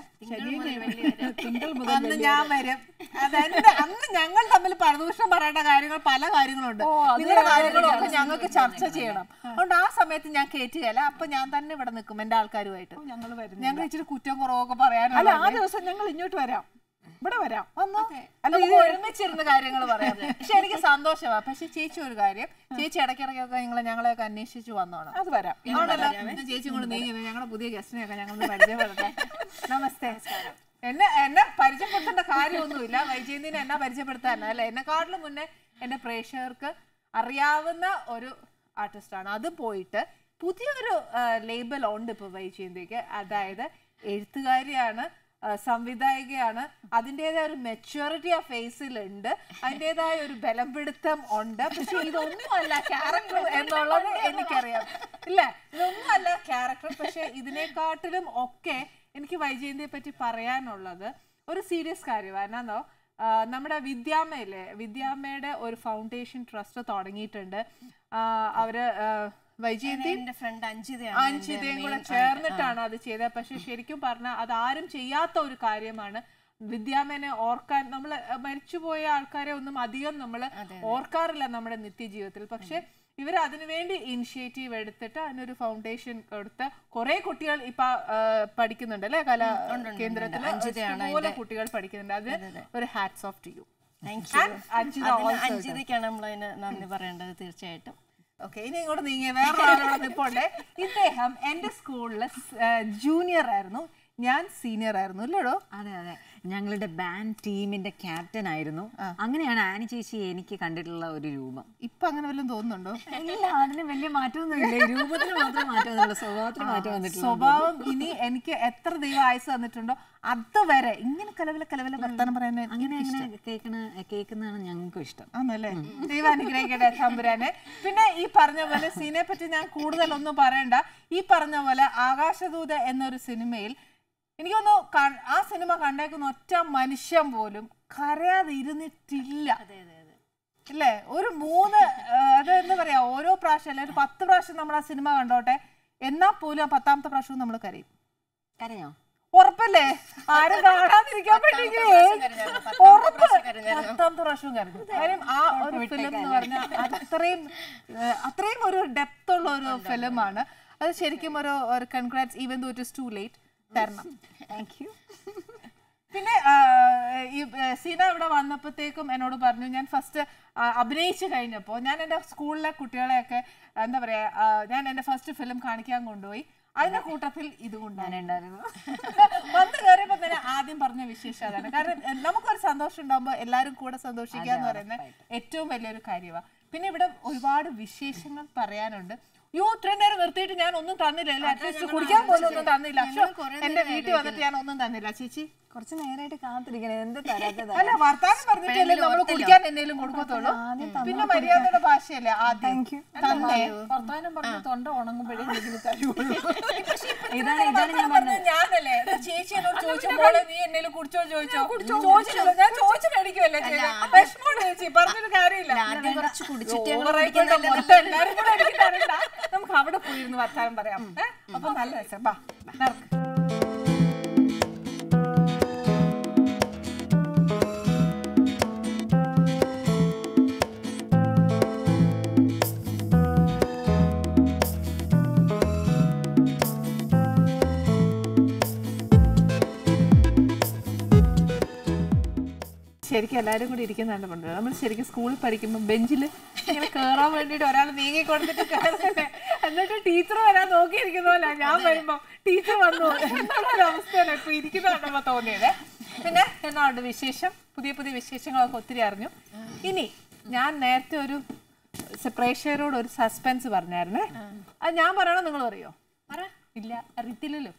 തിങ്കൾ മുതൽ അന്ന് ഞാൻ വരും അതെന്റെ അന്ന് ഞങ്ങൾ തമ്മിൽ പരദൂഷണം പറയേണ്ട കാര്യങ്ങൾ പല കാര്യങ്ങളുണ്ട് നിങ്ങളുടെ കാര്യങ്ങളൊക്കെ ഞങ്ങൾക്ക് ചർച്ച ചെയ്യണം അതുകൊണ്ട് ആ സമയത്ത് ഞാൻ കയറ്റുകയല്ല അപ്പൊ ഞാൻ തന്നെ ഇവിടെ നിൽക്കും എന്റെ ആൾക്കാരുമായിട്ട് ഞങ്ങൾ വരുന്നു ഞങ്ങൾ ഇച്ചിരി കുറ്റം കുറവൊക്കെ അല്ല പറയാനുള്ള ആ ദിവസം ഞങ്ങൾ ഇങ്ങോട്ട് വരാം ഇവിടെ വരാം വന്നോ അല്ല ഇത് ഒരുമിച്ചിരുന്ന കാര്യങ്ങൾ പറയാം പക്ഷെ എനിക്ക് സന്തോഷമാണ് പക്ഷെ ചേച്ചി ഒരു കാര്യം ചേച്ചി ഇടയ്ക്കിടയ്ക്കൊക്കെ നിങ്ങളെ ഞങ്ങളെയൊക്കെ അന്വേഷിച്ചു വന്നോണം അത് വരാം ആണല്ലോ ഇന്ന് ചേച്ചി കൊണ്ട് നീങ്ങുന്നത് ഞങ്ങളുടെ പുതിയ ഗസ്റ്റിനെയൊക്കെ ഞങ്ങൾ പരിചയപ്പെടട്ടെ നമസ്തേ എന്നെ എന്നെ പരിചയപ്പെടുത്തേണ്ട കാര്യമൊന്നുമില്ല വൈജയന്തിനെ എന്നെ പരിചയപ്പെടുത്താൻ അല്ല എന്നെക്കാട്ടിലും മുന്നേ എൻ്റെ പ്രേക്ഷകർക്ക് അറിയാവുന്ന ഒരു ആർട്ടിസ്റ്റാണ് അത് പോയിട്ട് പുതിയൊരു ലേബൽ ഉണ്ട് ഇപ്പോൾ വൈജയന്തിക്ക് അതായത് എഴുത്തുകാരിയാണ് ആ, സംവിധായികയാണ് അതിൻ്റെതായ ഒരു മെച്യൂരിറ്റി ആ ഫേസിലുണ്ട് അതിൻ്റെതായ ഒരു ബലംപിടുത്തം ഉണ്ട് പക്ഷെ ഇതൊന്നും അല്ല ക്യാരക്ടർ എന്നുള്ളത് എനിക്കറിയാം ഇല്ല ഇതൊന്നും അല്ല ക്യാരക്ടർ പക്ഷെ ഇതിനെക്കാട്ടിലും ഒക്കെ എനിക്ക് വൈജയന്തിയെ പറ്റി പറയാനുള്ളത് ഒരു സീരിയസ് കാര്യമാണ് എന്നാന്നോ ആ, നമ്മുടെ വിദ്യാമ്മയില്ലേ വിദ്യാമ്മയുടെ ഒരു ഫൗണ്ടേഷൻ ട്രസ്റ്റ് തുടങ്ങിയിട്ടുണ്ട് ആ, അവര് ആ, വൈജയന്തി എന്റെ ഫ്രണ്ട് അഞ്ചിതയാണ് അഞ്ചിതയും കൂടെ ചേർന്നിട്ടാണ് അത് ചെയ്തത് പക്ഷെ ശരിക്കും പറഞ്ഞാൽ അത് ആരും ചെയ്യാത്ത ഒരു കാര്യമാണ് വിദ്യാമേനെ ഓർക്കാൻ നമ്മൾ മരിച്ചുപോയ ആൾക്കാരെ ഒന്നും അധികം നമ്മൾ ഓർക്കാറില്ല നമ്മുടെ നിത്യജീവിതത്തിൽ പക്ഷെ ഇവർ അതിനുവേണ്ടി ഇനിഷ്യേറ്റീവ് എടുത്തിട്ട് അതിനൊരു ഫൗണ്ടേഷൻ കൊടുത്ത് കുറെ കുട്ടികൾ ഇപ്പൊ ആ, പഠിക്കുന്നുണ്ട് അല്ലെ കലാ കേന്ദ്രത്തിൽ ഇഷ്ടംപോലെ കുട്ടികൾ പഠിക്കുന്നുണ്ട് അത് ഒരു hats off to you thank you Anjitha അഞ്ചിതയ്ക്കാണ് നമ്മൾ അതിന് നന്ദി പറയേണ്ടത് തീർച്ചയായിട്ടും ഓക്കെ ഇനി ഇങ്ങോട്ട് നീങ്ങിയ വേറൊരാളോട് നിൽപ്പുണ്ട് ഇദ്ദേഹം എന്റെ സ്കൂളിലെ ജൂനിയർ ആയിരുന്നു ഞാൻ സീനിയർ ആയിരുന്നു അല്ലേടോ അതെ അതെ ഞങ്ങളുടെ ബാൻഡ് ടീമിന്റെ ക്യാപ്റ്റൻ ആയിരുന്നു അങ്ങനെയാണ് ആനി ചേച്ചി എനിക്ക് കണ്ടിട്ടുള്ള ഒരു രൂപം ഇപ്പൊ അങ്ങനെ വല്ലതും തോന്നുന്നുണ്ടോ ഇല്ല അതിന് വലിയ മാറ്റമൊന്നുമില്ല രൂപത്തിന് മാത്രം മാറ്റം വന്നിട്ടുള്ളൂ സ്വഭാവത്തിന് മാറ്റം വന്നിട്ടില്ല സ്വഭാവം ഇനി എനിക്ക് എത്ര ദൈവം ആയുസ് തന്നിട്ടുണ്ടോ അതുവരെ ഇങ്ങനെ കലവില കലവില വർത്താനം പറയാൻ അങ്ങനെ അങ്ങനെ കേൾക്കണ കേൾക്കുന്നതാണ് ഞങ്ങൾക്കും ഇഷ്ടം ആണല്ലേ ദൈവം അനുഗ്രഹിക്കട്ടെ തമ്പുരാനെ പിന്നെ ഈ പറഞ്ഞ പോലെ സീനെ പറ്റി ഞാൻ കൂടുതലൊന്നും പറയണ്ട ഈ പറഞ്ഞ പോലെ ആകാശദൂത എന്നൊരു സിനിമയിൽ എനിക്കൊന്നു ആ സിനിമ കണ്ടേക്കുന്ന ഒറ്റ മനുഷ്യൻ പോലും കരയാതെ ഇരുന്നിട്ടില്ല ഇല്ലേ ഒരു മൂന്ന് ആ, അത് എന്താ പറയാ ഓരോ പ്രാവശ്യം അല്ലെ ഒരു പത്ത് പ്രാവശ്യം നമ്മൾ ആ സിനിമ കണ്ടോട്ടെ എന്നാൽ പോലും ആ പത്താമത്തെ പ്രാവശ്യവും നമ്മൾ കരയും കരഞ്ഞോ ഉറപ്പല്ലേ ആരും കാണാതിരിക്കാൻ പറ്റിയെങ്കിലേ ഉറപ്പ് പത്താമത്തെ പ്രാവശ്യവും കരഞ്ഞു കാര്യം ആ ഒരു ഫിലിം എന്ന് പറഞ്ഞാൽ അത്രയും ഏഹ്, അത്രയും ഒരു ഡെപ്ത് ഉള്ള ഒരു ഫിലിമാണ് അത് ശരിക്കും ഒരു ഒരു congrats even though it is too late തരണം താങ്ക് യു പിന്നെ ആ, ഈ ഏ, സീന ഇവിടെ വന്നപ്പോഴത്തേക്കും എന്നോട് പറഞ്ഞു ഞാൻ ഫസ്റ്റ് അഭിനയിച്ചു കഴിഞ്ഞപ്പോൾ ഞാൻ എൻ്റെ സ്കൂളിലെ കുട്ടികളെയൊക്കെ എന്താ പറയാ ആ, ഞാൻ എൻ്റെ ഫസ്റ്റ് ഫിലിം കാണിക്കാൻ കൊണ്ടുപോയി അതിന്റെ കൂട്ടത്തിൽ ഇതുകൊണ്ടാണ് ഉണ്ടായിരുന്നു വന്ന് കയറിയപ്പോ തന്നെ ആദ്യം പറഞ്ഞ വിശേഷം അതാണ് കാരണം എ, നമുക്കൊരു സന്തോഷം ഉണ്ടാകുമ്പോൾ എല്ലാവരും കൂടെ സന്തോഷിക്കുക എന്ന് പറയുന്നത് ഏറ്റവും വലിയൊരു കാര്യമാണ് പിന്നെ ഇവിടെ ഒരുപാട് വിശേഷങ്ങൾ പറയാനുണ്ട് യോ ഇത്രയും നേരം നിർത്തിയിട്ട് ഞാൻ ഒന്നും തന്നില്ല അല്ലേ അറ്റ്ലീസ്റ്റ് കുടിക്കാൻ പോലും ഒന്നും തന്നില്ല പക്ഷെ എന്റെ വീട്ടിൽ വന്നിട്ട് ഞാൻ ഒന്നും തന്നില്ല ചേച്ചി കുറച്ച് നേരമായിട്ട് കാത്തിരിക്കണേ എന്ത് തരാത്തത് അല്ല വർത്താനം പറഞ്ഞിട്ടല്ലേ നമ്മൾ കുടിക്കാൻ എന്തെങ്കിലും കൊടുക്കത്തുള്ളൂ പിന്നെ മര്യാദയുടെ ഭാഷയല്ലേ ആദ്യം തന്നെ വർത്തമാനം പറഞ്ഞ് തൊണ്ട ഉണങ്ങുമ്പോഴേ എന്തെങ്കിലും തരുള്ളൂ ഇതാണ് ഇതാണ് ഞാൻ പറഞ്ഞത് ഞാനല്ലേ ഇത് ചേച്ചി എന്നോട് ചോദിച്ചപ്പോൾ നീ എന്തെങ്കിലും കുടിച്ചോ ചോദിച്ചോ ചോദിച്ചില്ല ഞാൻ ചോദിച്ചു മേടിക്കുമല്ലേ വിഷമോട് ചേച്ചി പറഞ്ഞൊരു കാര്യമില്ല ആദ്യം കുറച്ച് കുടിച്ചിട്ട് ഓവറായിക്കൊണ്ട് മൊത്തം എല്ലാവരും കൂടെ എനിക്ക് തരണ്ട. നമുക്ക് അവിടെ പോയിരുന്ന് വർത്താനം പറയാം ഏ? അപ്പൊ നല്ല രസം ബാ നടക്ക് ശരിക്കും എല്ലാവരും കൂടി ഇരിക്കുന്നതാണ് പണ്ട് നമ്മൾ ശരിക്കും സ്കൂളിൽ പഠിക്കുമ്പോൾ ബെഞ്ചിൽ ഇങ്ങനെ കയറാൻ വേണ്ടിയിട്ട് ഒരാൾ നീങ്ങി കൊടുത്തിട്ട് കയറല്ലേ എന്നിട്ട് ടീച്ചർ വരാൻ നോക്കിയിരിക്കുന്ന പോലെ ഞാൻ വരുമ്പോൾ ടീച്ചർ വന്നു എന്നുള്ളൊരു അവസ്ഥയാണ് ഇപ്പൊ ഇരിക്കുന്ന കണ്ടപ്പോൾ തോന്നിയത് പിന്നെ എന്നാണ്ട് വിശേഷം പുതിയ പുതിയ വിശേഷങ്ങളൊക്കെ ഒത്തിരി അറിഞ്ഞു ഇനി ഞാൻ നേരത്തെ ഒരു സ- പ്രേക്ഷകരോട് ഒരു സസ്പെൻസ് പറഞ്ഞായിരുന്നേ അത് ഞാൻ പറയണോ നിങ്ങൾ പറയോ ഇല്ല അറിയത്തില്ലല്ലോ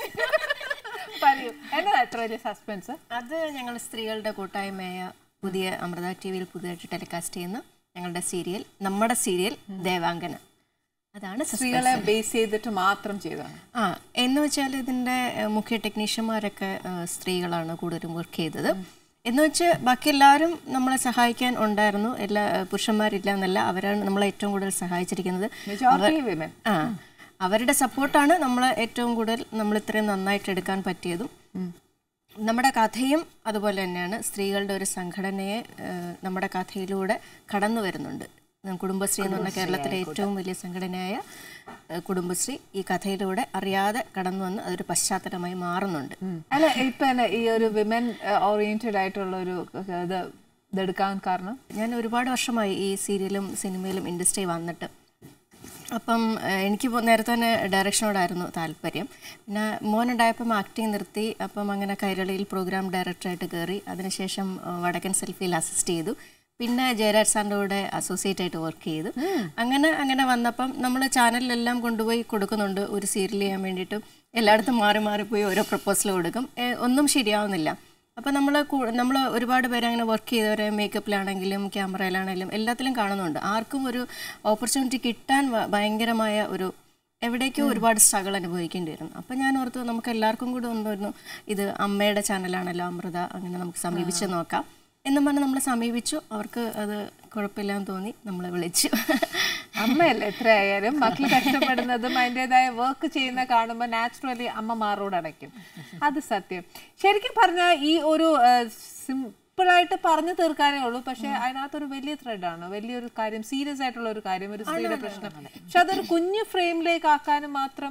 പറയൂ എന്നതാ ഇത്ര വലിയ സസ്പെൻസ് അത് ഞങ്ങൾ സ്ത്രീകളുടെ കൂട്ടായ്മയായ പുതിയ അമൃത ടി വിയിൽ പുതിയതായിട്ട് ടെലികാസ്റ്റ് ചെയ്യുന്ന ഞങ്ങളുടെ സീരിയൽ നമ്മുടെ സീരിയൽ ദേവാംഗന അതാണ് suspense. സ്ത്രീകളെ ബേസ് ചെയ്തിട്ട് മാത്രം ചെയ്തതാണ് ആ എന്ന് വെച്ചാൽ ഇതിൻ്റെ ഏഹ്, മുഖ്യ ടെക്നീഷ്യന്മാരൊക്കെ ഏഹ്, സ്ത്രീകളാണ് കൂടുതലും വർക്ക് ചെയ്തത് എന്ന് വെച്ച് ബാക്കി എല്ലാവരും നമ്മളെ സഹായിക്കാൻ ഉണ്ടായിരുന്നു എല്ലാ ഏഹ്, പുരുഷന്മാരില്ല എന്നല്ല അവരാണ് നമ്മളെ ഏറ്റവും കൂടുതൽ സഹായിച്ചിരിക്കുന്നത് മെജോറിറ്റി വിമൻ ആ അവരുടെ സപ്പോർട്ടാണ് നമ്മളെ ഏറ്റവും കൂടുതൽ നമ്മൾ ഇത്രയും നന്നായിട്ട് എടുക്കാൻ പറ്റിയതും നമ്മുടെ കഥയും അതുപോലെ തന്നെയാണ് സ്ത്രീകളുടെ ഒരു സംഘടനയെ ഏഹ്, നമ്മുടെ കഥയിലൂടെ കടന്നു വരുന്നുണ്ട് ഉം, കുടുംബശ്രീ എന്ന് പറഞ്ഞ കേരളത്തിലെ ഏറ്റവും വലിയ സംഘടനയായ ഏഹ്, കുടുംബശ്രീ ഈ കഥയിലൂടെ അറിയാതെ കടന്നു വന്ന് അതൊരു പശ്ചാത്തലമായി മാറുന്നുണ്ട് അല്ല ഇപ്പൊ തന്നെ ഈ ഒരു വിമൻ ഓറിയന്റഡ് ആയിട്ടുള്ള ഒരു ഇത് ഇതെടുക്കാൻ കാരണം ഞാൻ ഒരുപാട് വർഷമായി ഈ സീരിയലും സിനിമയിലും ഇൻഡസ്ട്രി വന്നിട്ട് അപ്പം ഏഹ്, എനിക്ക് ഇപ്പൊ നേരത്തെ തന്നെ ഡയറക്ഷനോടായിരുന്നു താല്പര്യം പിന്നെ മോനുണ്ടായപ്പം ആക്ടിങ് നിർത്തി അപ്പം അങ്ങനെ കൈരളിയിൽ പ്രോഗ്രാം ഡയറക്ടറായിട്ട് കയറി അതിനുശേഷം ഏഹ്, വടക്കൻ സെൽഫിയിൽ അസിസ്റ്റ് ചെയ്തു പിന്നെ ജയരാജ് സാറിൻ്റെ കൂടെ അസോസിയേറ്റ് ആയിട്ട് വർക്ക് ചെയ്തു അങ്ങനെ അങ്ങനെ വന്നപ്പം നമ്മൾ ചാനലിലെല്ലാം കൊണ്ടുപോയി കൊടുക്കുന്നുണ്ട് ഒരു സീരിയൽ ചെയ്യാൻ വേണ്ടിയിട്ട് എല്ലായിടത്തും മാറി മാറി പോയി ഓരോ പ്രപ്പോസൽ കൊടുക്കും ഏഹ്, ഒന്നും ശരിയാവുന്നില്ല അപ്പോൾ നമ്മൾ നമ്മൾ ഒരുപാട് പേര് അങ്ങനെ വർക്ക് ചെയ്തവരെ മേക്കപ്പിലാണെങ്കിലും ക്യാമറയിലാണെങ്കിലും എല്ലാത്തിലും കാണുന്നുണ്ട് ആർക്കും ഒരു ഓപ്പർച്യൂണിറ്റി കിട്ടാൻ വ- ഭയങ്കരമായ ഒരു എവിടേക്കോ ഒരുപാട് സ്ട്രഗിൾ അനുഭവിക്കേണ്ടി വരുന്നു അപ്പം ഞാൻ ഓർത്തു നമുക്ക് എല്ലാവർക്കും കൂടെ ഒന്നു ഇത് അമ്മയുടെ ചാനലാണല്ലോ അമൃത അങ്ങനെ നമുക്ക് സമീപിച്ച് നോക്കാം എന്നും പറഞ്ഞ് നമ്മൾ സമീപിച്ചു അവർക്ക് അത് കുഴപ്പമില്ലാന്ന് തോന്നി നമ്മളെ വിളിച്ചു അമ്മയല്ലേ എത്രയായാലും മക്കൾ കഷ്ടപ്പെടുന്നതും അതിൻ്റെതായ വർക്ക് ചെയ്യുന്ന കാണുമ്പോൾ നാച്ചുറലി അമ്മമാരോട് അടയ്ക്കും അത് സത്യം ശരിക്കും പറഞ്ഞാൽ ഈ ഒരു സിമ്പിളായിട്ട് പറഞ്ഞു തീർക്കാനേ ഉള്ളൂ പക്ഷെ അതിനകത്തൊരു വലിയ ത്രെഡാണ് വലിയൊരു കാര്യം സീരിയസ് ആയിട്ടുള്ള ഒരു കാര്യം ഒരു സ്ത്രീയുടെ പ്രശ്നം പക്ഷെ അതൊരു കുഞ്ഞു ഫ്രെയിമിലേക്ക് ആക്കാനും മാത്രം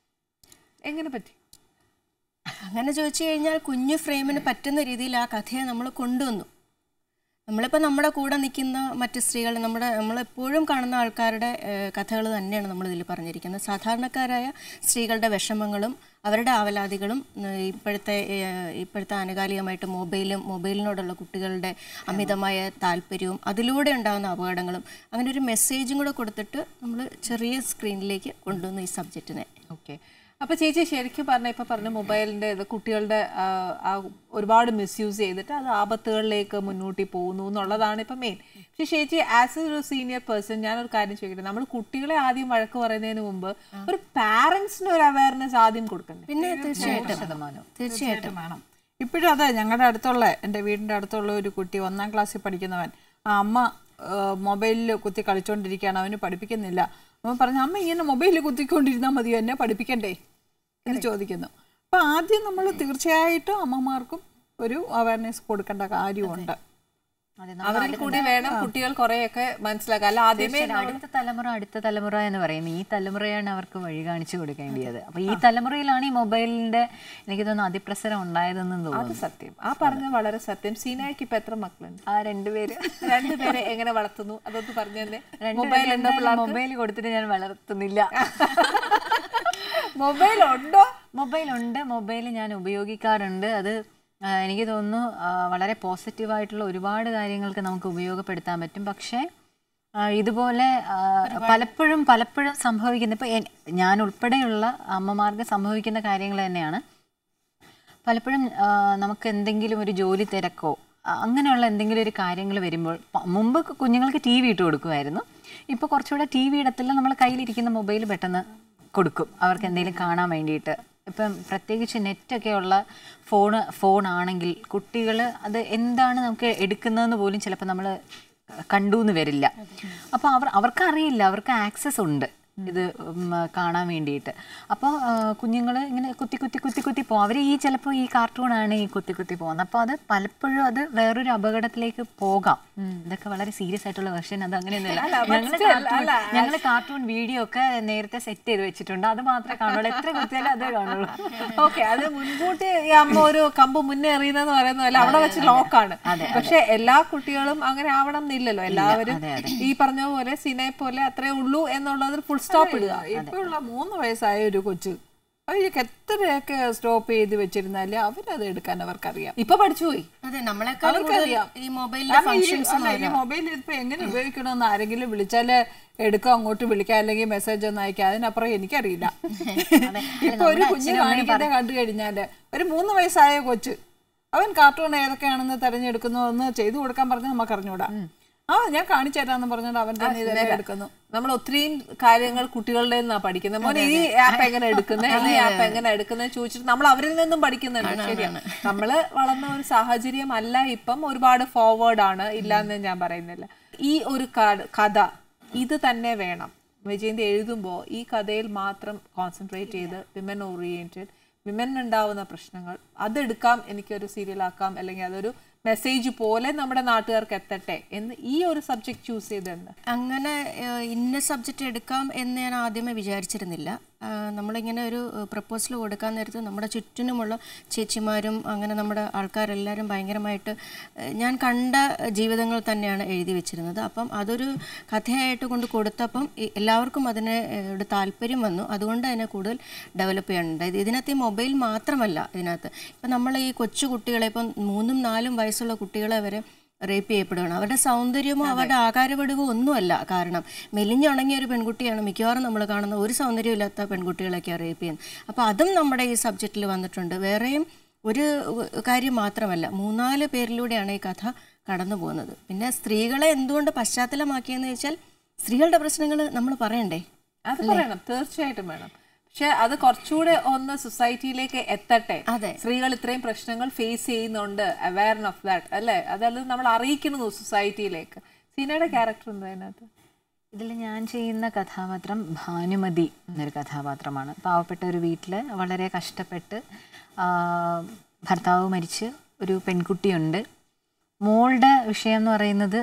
എങ്ങനെ പറ്റി അങ്ങനെ ചോദിച്ചു കഴിഞ്ഞാൽ കുഞ്ഞു ഫ്രെയിമിന് പറ്റുന്ന രീതിയിൽ ആ കഥയെ നമ്മൾ കൊണ്ടുവന്നു നമ്മളിപ്പോൾ നമ്മുടെ കൂടെ നിൽക്കുന്ന മറ്റ് സ്ത്രീകൾ നമ്മുടെ നമ്മളെപ്പോഴും കാണുന്ന ആൾക്കാരുടെ കഥകൾ തന്നെയാണ് നമ്മൾ ഇതിൽ പറഞ്ഞിരിക്കുന്നത് സാധാരണക്കാരായ സ്ത്രീകളുടെ വിഷമങ്ങളും അവരുടെ ആവലാതികളും ഉം, ഇപ്പോഴത്തെ ഏഹ്, ഇപ്പോഴത്തെ ആനുകാലികമായിട്ട് മൊബൈലും മൊബൈലിനോടുള്ള കുട്ടികളുടെ അമിതമായ താല്പര്യവും അതിലൂടെ ഉണ്ടാകുന്ന അപകടങ്ങളും അങ്ങനെ ഒരു മെസ്സേജും കൂടെ കൊടുത്തിട്ട് നമ്മൾ ചെറിയ സ്ക്രീനിലേക്ക് കൊണ്ടുവന്നു ഈ സബ്ജക്റ്റിനെ ഓക്കെ അപ്പൊ ചേച്ചി ശരിക്കും പറഞ്ഞ ഇപ്പൊ പറഞ്ഞ മൊബൈലിന്റെ ഇത് കുട്ടികളുടെ ആ, ആ ഒരുപാട് മിസ്യൂസ് ചെയ്തിട്ട് അത് ആപത്തുകളിലേക്ക് മുന്നോട്ടി പോകുന്നു എന്നുള്ളതാണ് ഇപ്പൊ മെയിൻ പക്ഷെ ചേച്ചി ആസ് ഒരു സീനിയർ പേഴ്സൺ ഞാനൊരു കാര്യം ചോദിക്കട്ടെ നമ്മൾ കുട്ടികളെ ആദ്യം വഴക്ക് പറയുന്നതിന് മുമ്പ് ഒരു പാരന്റ്സിന് ഒരു അവയർനെസ് ആദ്യം കൊടുക്കണ്ടേ പിന്നെ തീർച്ചയായിട്ടും തീർച്ചയായിട്ടും വേണം ഇപ്പോഴും അതെ ഞങ്ങളുടെ അടുത്തുള്ള എൻ്റെ വീടിൻ്റെ അടുത്തുള്ള ഒരു കുട്ടി ഒന്നാം ക്ലാസ്സിൽ പഠിക്കുന്നവൻ ആ അമ്മ മൊബൈലിൽ കുത്തി കളിച്ചുകൊണ്ടിരിക്കുകയാണ് അവന് പഠിപ്പിക്കുന്നില്ല അമ്മ പറഞ്ഞു അമ്മ ഇങ്ങനെ മൊബൈലിൽ കുത്തിക്കൊണ്ടിരുന്നാൽ മതിയോ എന്നെ പഠിപ്പിക്കണ്ടേ എന്ന് ചോദിക്കുന്നു അപ്പൊ ആദ്യം നമ്മൾ തീർച്ചയായിട്ടും അമ്മമാർക്കും ഒരു അവയർനെസ് കൊടുക്കേണ്ട കാര്യമുണ്ട് അതെ അവരിൽ കൂടി വേണം കുട്ടികൾ കുറെയൊക്കെ മനസ്സിലാക്കുക അല്ല ആദ്യമേ തീർച്ചയായും അടുത്ത തലമുറ അടുത്ത തലമുറ എന്ന് പറയും ഈ തലമുറയാണ് അവർക്ക് വഴി കാണിച്ചു കൊടുക്കേണ്ടത് അപ്പൊ ഈ തലമുറയിലാണ് ഈ മൊബൈലിന്റെ എനിക്ക് തോന്നുന്നു അതിപ്രസരം ഉണ്ടായതെന്ന് അത് തോന്നുന്നു സത്യം ആ പറഞ്ഞത് വളരെ സത്യം സീനായ്ക്ക് ഇപ്പൊ എത്ര മക്കളുണ്ട് ആ രണ്ടുപേര് രണ്ടുപേരെ എങ്ങനെ വളർത്തുന്നു അതൊന്ന് പറഞ്ഞു തന്നെ മൊബൈൽ ഉണ്ടോ മൊബൈൽ കൊടുത്തിട്ട് ഞാൻ വളർത്തുന്നില്ല മൊബൈൽ ഉണ്ടോ മൊബൈൽ ഉണ്ട് മൊബൈൽ ഞാൻ ഉപയോഗിക്കാറുണ്ട് അത് ആ, എനിക്ക് തോന്നുന്നു ആ, വളരെ പോസിറ്റീവായിട്ടുള്ള ഒരുപാട് കാര്യങ്ങൾക്ക് നമുക്ക് ഉപയോഗപ്പെടുത്താൻ പറ്റും പക്ഷേ ആ, ഇതുപോലെ ആ, പലപ്പോഴും പലപ്പോഴും സംഭവിക്കുന്ന ഇപ്പം ഞാൻ ഉൾപ്പെടെയുള്ള അമ്മമാർക്ക് സംഭവിക്കുന്ന കാര്യങ്ങൾ തന്നെയാണ് പലപ്പോഴും ആ, നമുക്ക് എന്തെങ്കിലും ഒരു ജോലി തിരക്കോ ആ, അങ്ങനെയുള്ള എന്തെങ്കിലും ഒരു കാര്യങ്ങൾ വരുമ്പോൾ പ- മുമ്പ് കുഞ്ഞുങ്ങൾക്ക് ടി വി ഇട്ട് കൊടുക്കുമായിരുന്നു ഇപ്പോൾ കുറച്ചുകൂടെ ടി വി ഇടത്തില്ല നമ്മൾ കയ്യിലിരിക്കുന്ന മൊബൈൽ പെട്ടെന്ന് കൊടുക്കും അവർക്ക് എന്തെങ്കിലും കാണാൻ വേണ്ടിയിട്ട് ഇപ്പം പ്രത്യേകിച്ച് നെറ്റൊക്കെ ഉള്ള ഫോണ് ഫോണാണെങ്കിൽ കുട്ടികൾ അത് എന്താണ് നമുക്ക് എടുക്കുന്നതെന്ന് പോലും ചിലപ്പോൾ നമ്മൾ കണ്ടു എന്ന് വരില്ല അപ്പോൾ അവർ അവർക്കറിയില്ല അവർക്ക് ആക്സസ് ഉണ്ട് ഇത് ഉം, കാണാൻ വേണ്ടിയിട്ട് അപ്പോൾ കുഞ്ഞുങ്ങൾ ഇങ്ങനെ കുത്തി കുത്തി കുത്തി കുത്തി പോകും അവർ ഈ ചിലപ്പോൾ ഈ കാർട്ടൂണാണ് ഈ കുത്തി കുത്തി പോകുന്നത് അപ്പോൾ അത് പലപ്പോഴും അത് വേറൊരു അപകടത്തിലേക്ക് പോകാം ഇതൊക്കെ വളരെ സീരിയസ് ആയിട്ടുള്ള വെർഷൻ അത് അങ്ങനെയൊന്നുമില്ല ഞങ്ങൾ ഞങ്ങൾ കാർട്ടൂൺ വീഡിയോ ഒക്കെ നേരത്തെ സെറ്റ് ചെയ്ത് വെച്ചിട്ടുണ്ട് അത് മാത്രമേ കാണുള്ളൂ എത്ര കുത്തിയാലും അതേ കാണുള്ളൂ ഓക്കെ അത് മുൻകൂട്ടി ഈ അമ്മ ഒരു കമ്പ് മുന്നേ എറിയുന്നെന്ന് പറയുന്നതല്ല അവിടെ വെച്ച് ലോക്കാണ് പക്ഷെ എല്ലാ കുട്ടികളും അങ്ങനെ ആവണം എന്നില്ലല്ലോ എല്ലാവരും ഈ പറഞ്ഞ പോലെ സിനെ പോലെ അത്രേ ഉള്ളൂ എന്നുള്ളതിൽ ഫുൾ സ്റ്റോപ്പ് ഇടുക ഇപ്പോഴുള്ള മൂന്ന് വയസ്സായ ഒരു കൊച്ച് അവർക്ക് എത്രയൊക്കെ സ്റ്റോപ്പ് ചെയ്ത് വെച്ചിരുന്നാലും അവരത് എടുക്കാൻ അവർക്കറിയാം ഇപ്പൊ പഠിച്ചുപോയി അതെ നമ്മളെക്കാൾ കൂടുതൽ അവർക്കറിയാം. ഈ മൊബൈലിലെ കാരണം ഈ- ഫങ്ഷൻസ് അല്ല, ഈ മൊബൈൽ ഇപ്പൊ എങ്ങനെ ഉപയോഗിക്കണമെന്ന് ആരെങ്കിലും വിളിച്ചാല് എടുക്കുക അങ്ങോട്ട് വിളിക്കാം അല്ലെങ്കിൽ മെസ്സേജ് ഒന്ന് അയക്കാം അതിനപ്പുറം എനിക്കറിയില്ല ഇപ്പൊ ഒരു കുഞ്ഞ് കാണിക്കുന്നത് കണ്ടു കഴിഞ്ഞാല് ഒരു മൂന്ന് വയസ്സായ കൊച്ച് അവൻ കാർട്ടൂൺ ഏതൊക്കെയാണെന്ന് തെരഞ്ഞെടുക്കുന്നു ഒന്ന് ചെയ്തു കൊടുക്കാൻ പറഞ്ഞാൽ നമുക്ക് അറിഞ്ഞൂടാ ആ ഞാൻ കാണിച്ചു തരാന്ന് പറഞ്ഞോണ്ട് അവൻ തന്നെ ഇതെല്ലാം എടുക്കുന്നു നമ്മൾ ഒത്തിരിയും കാര്യങ്ങൾ കുട്ടികളുടെ നിന്നാ പഠിക്കുന്നത് മോനെ ഈ ആപ്പ് എങ്ങനെ എടുക്കുന്നത് ഈ ആപ്പ് എങ്ങനെ എടുക്കുന്നത് ചോദിച്ചിട്ട് നമ്മൾ അവരിൽ നിന്നും പഠിക്കുന്നുണ്ട് ശരിയാണ് നമ്മള് വളർന്ന ഒരു സാഹചര്യം അല്ല ഇപ്പം ഒരുപാട് ഫോർവേഡ് ആണ് ഇല്ല എന്ന് ഞാൻ പറയുന്നില്ല ഈ ഒരു ക- കഥ ഇത് തന്നെ വേണം വിജയന്തി എഴുതുമ്പോൾ ഈ കഥയിൽ മാത്രം കോൺസെൻട്രേറ്റ് ചെയ്ത് വിമൻ ഓറിയന്റഡ് വിമൻ ഉണ്ടാവുന്ന പ്രശ്നങ്ങൾ അതെടുക്കാം എനിക്കൊരു സീരിയൽ ആക്കാം അല്ലെങ്കിൽ അതൊരു മെസ്സേജ് പോലെ നമ്മുടെ നാട്ടുകാർക്ക് എത്തട്ടെ എന്ന് ഈ ഒരു സബ്ജക്ട് ചൂസ് ചെയ്തെന്ന് അങ്ങനെ ഏഹ്, ഇന്ന സബ്ജക്റ്റ് എടുക്കാം എന്ന് ഞാൻ ആദ്യമേ വിചാരിച്ചിരുന്നില്ല ആ, നമ്മളിങ്ങനെ ഒരു പ്രപ്പോസൽ കൊടുക്കാൻ നേരത്ത് നമ്മുടെ ചുറ്റിനുമുള്ള ചേച്ചിമാരും അങ്ങനെ നമ്മുടെ ആൾക്കാരെല്ലാവരും ഭയങ്കരമായിട്ട് ഏഹ്, ഞാൻ കണ്ട ജീവിതങ്ങൾ തന്നെയാണ് എഴുതി വെച്ചിരുന്നത് അപ്പം അതൊരു കഥയായിട്ട് കൊണ്ട് കൊടുത്തപ്പം ഈ എല്ലാവർക്കും അതിനെ ഏഹ്, ഒരു താല്പര്യം വന്നു അതുകൊണ്ട് അതിനെ കൂടുതൽ ഡെവലപ്പ് ചെയ്യാനുണ്ടായത് ഇതിനകത്ത് ഈ മൊബൈൽ മാത്രമല്ല ഇതിനകത്ത് ഇപ്പം നമ്മൾ ഈ കൊച്ചു കുട്ടികളെ ഇപ്പം മൂന്നും നാലും വയസ്സുള്ള കുട്ടികളെ വരെ റേപ്പ് ചെയ്യപ്പെടുകയാണ് അവരുടെ സൗന്ദര്യമോ അവരുടെ ആകാരപടിവോ ഒന്നുമല്ല കാരണം മെലിഞ്ഞുണങ്ങിയ ഒരു പെൺകുട്ടിയാണ് മിക്കവാറും നമ്മൾ കാണുന്ന ഒരു സൗന്ദര്യമില്ലാത്ത പെൺകുട്ടികളൊക്കെയാണ് റേപ്പ് ചെയ്യുന്നത് അപ്പോൾ അതും നമ്മുടെ ഈ സബ്ജക്റ്റിൽ വന്നിട്ടുണ്ട് വേറെയും ഒരു ഉ- കാര്യം മാത്രമല്ല മൂന്നാല് പേരിലൂടെയാണ് ഈ കഥ കടന്നു പോകുന്നത് പിന്നെ സ്ത്രീകളെ എന്തുകൊണ്ട് പശ്ചാത്തലമാക്കിയെന്ന് വെച്ചാൽ സ്ത്രീകളുടെ പ്രശ്നങ്ങൾ നമ്മൾ പറയണ്ടേ അത് പറയണം തീർച്ചയായിട്ടും വേണം പക്ഷെ അത് കുറച്ചുകൂടെ ഒന്ന് സൊസൈറ്റിയിലേക്ക് എത്തട്ടെ അതെ. സ്ത്രീകൾ ഇത്രയും പ്രശ്നങ്ങൾ ഫേസ് ചെയ്യുന്നുണ്ട് അവയർ ഓഫ് ദാറ്റ് അല്ലേ അതല്ല നമ്മൾ അറിയിക്കുന്നു സൊസൈറ്റിയിലേക്ക് സീനയുടെ ക്യാരക്ടർ എന്താ അതിനകത്ത് ഇതിൽ ഞാൻ ചെയ്യുന്ന കഥാപാത്രം ഭാനുമതി എന്നൊരു കഥാപാത്രമാണ് പാവപ്പെട്ട ഒരു വീട്ടിൽ വളരെ കഷ്ടപ്പെട്ട് ആ, ഭർത്താവ് മരിച്ച് ഒരു പെൺകുട്ടിയുണ്ട് മോളുടെ വിഷയം എന്ന് പറയുന്നത്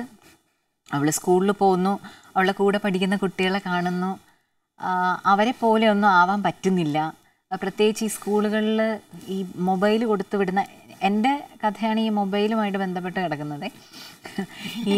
അവൾ സ്കൂളിൽ പോകുന്നു അവളുടെ കൂടെ പഠിക്കുന്ന കുട്ടികളെ കാണുന്നു ആ, അവരെ പോലെ ഒന്നും ആവാൻ പറ്റുന്നില്ല ആ, പ്രത്യേകിച്ച് ഈ സ്കൂളുകളിൽ ഈ മൊബൈൽ കൊടുത്തു വിടുന്ന എൻ്റെ കഥയാണ് ഈ മൊബൈലുമായിട്ട് ബന്ധപ്പെട്ട് കിടക്കുന്നത് ഈ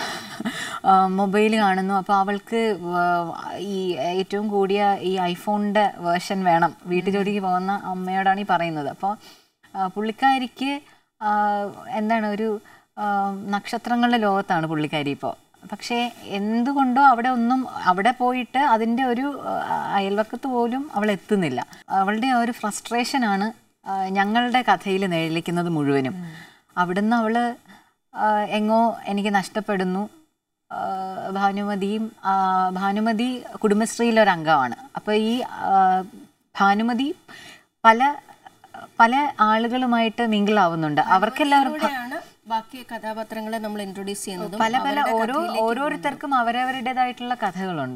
മൊബൈൽ കാണുന്നു അപ്പോൾ അവൾക്ക് വ- ഈ ഏറ്റവും കൂടിയ ഈ ഐഫോണിൻ്റെ വേർഷൻ വേണം വീട്ടു ജോലിക്ക് പോകുന്ന അമ്മയോടാണ് ഈ പറയുന്നത് അപ്പോൾ പുള്ളിക്കാരിക്ക് ആ, എന്താണ് ഒരു ആ, നക്ഷത്രങ്ങളുടെ ലോകത്താണ് പുള്ളിക്കാരി ഇപ്പോൾ പക്ഷേ എന്തുകൊണ്ടോ അവിടെ ഒന്നും അവിടെ പോയിട്ട് അതിൻ്റെ ഒരു ആ, അയൽവക്കത്ത് പോലും അവൾ എത്തുന്നില്ല അവളുടെ ആ ഒരു ഫ്രസ്ട്രേഷനാണ് ആ, ഞങ്ങളുടെ കഥയിൽ നിഴലിക്കുന്നത് മുഴുവനും അവിടുന്ന് അവൾ എങ്ങോ എനിക്ക് നഷ്ടപ്പെടുന്നു ആ, ഭാനുമതിയും ആ, ഭാനുമതി കുടുംബശ്രീയിലെ അംഗമാണ് അപ്പോൾ ഈ ആ, ഭാനുമതി പല പല ആളുകളുമായിട്ട് മിങ്കിൾ ആവുന്നുണ്ട് അവർക്കെല്ലാവർക്കും ഇവിടെയാണ് ബാക്കി കഥാപാത്രങ്ങളെ നമ്മൾ ഇൻട്രൊഡ്യൂസ് ചെയ്യുന്നതും പല പല ഓരോ ഓരോരുത്തർക്കും അവരവരുടേതായിട്ടുള്ള കഥകളുണ്ട്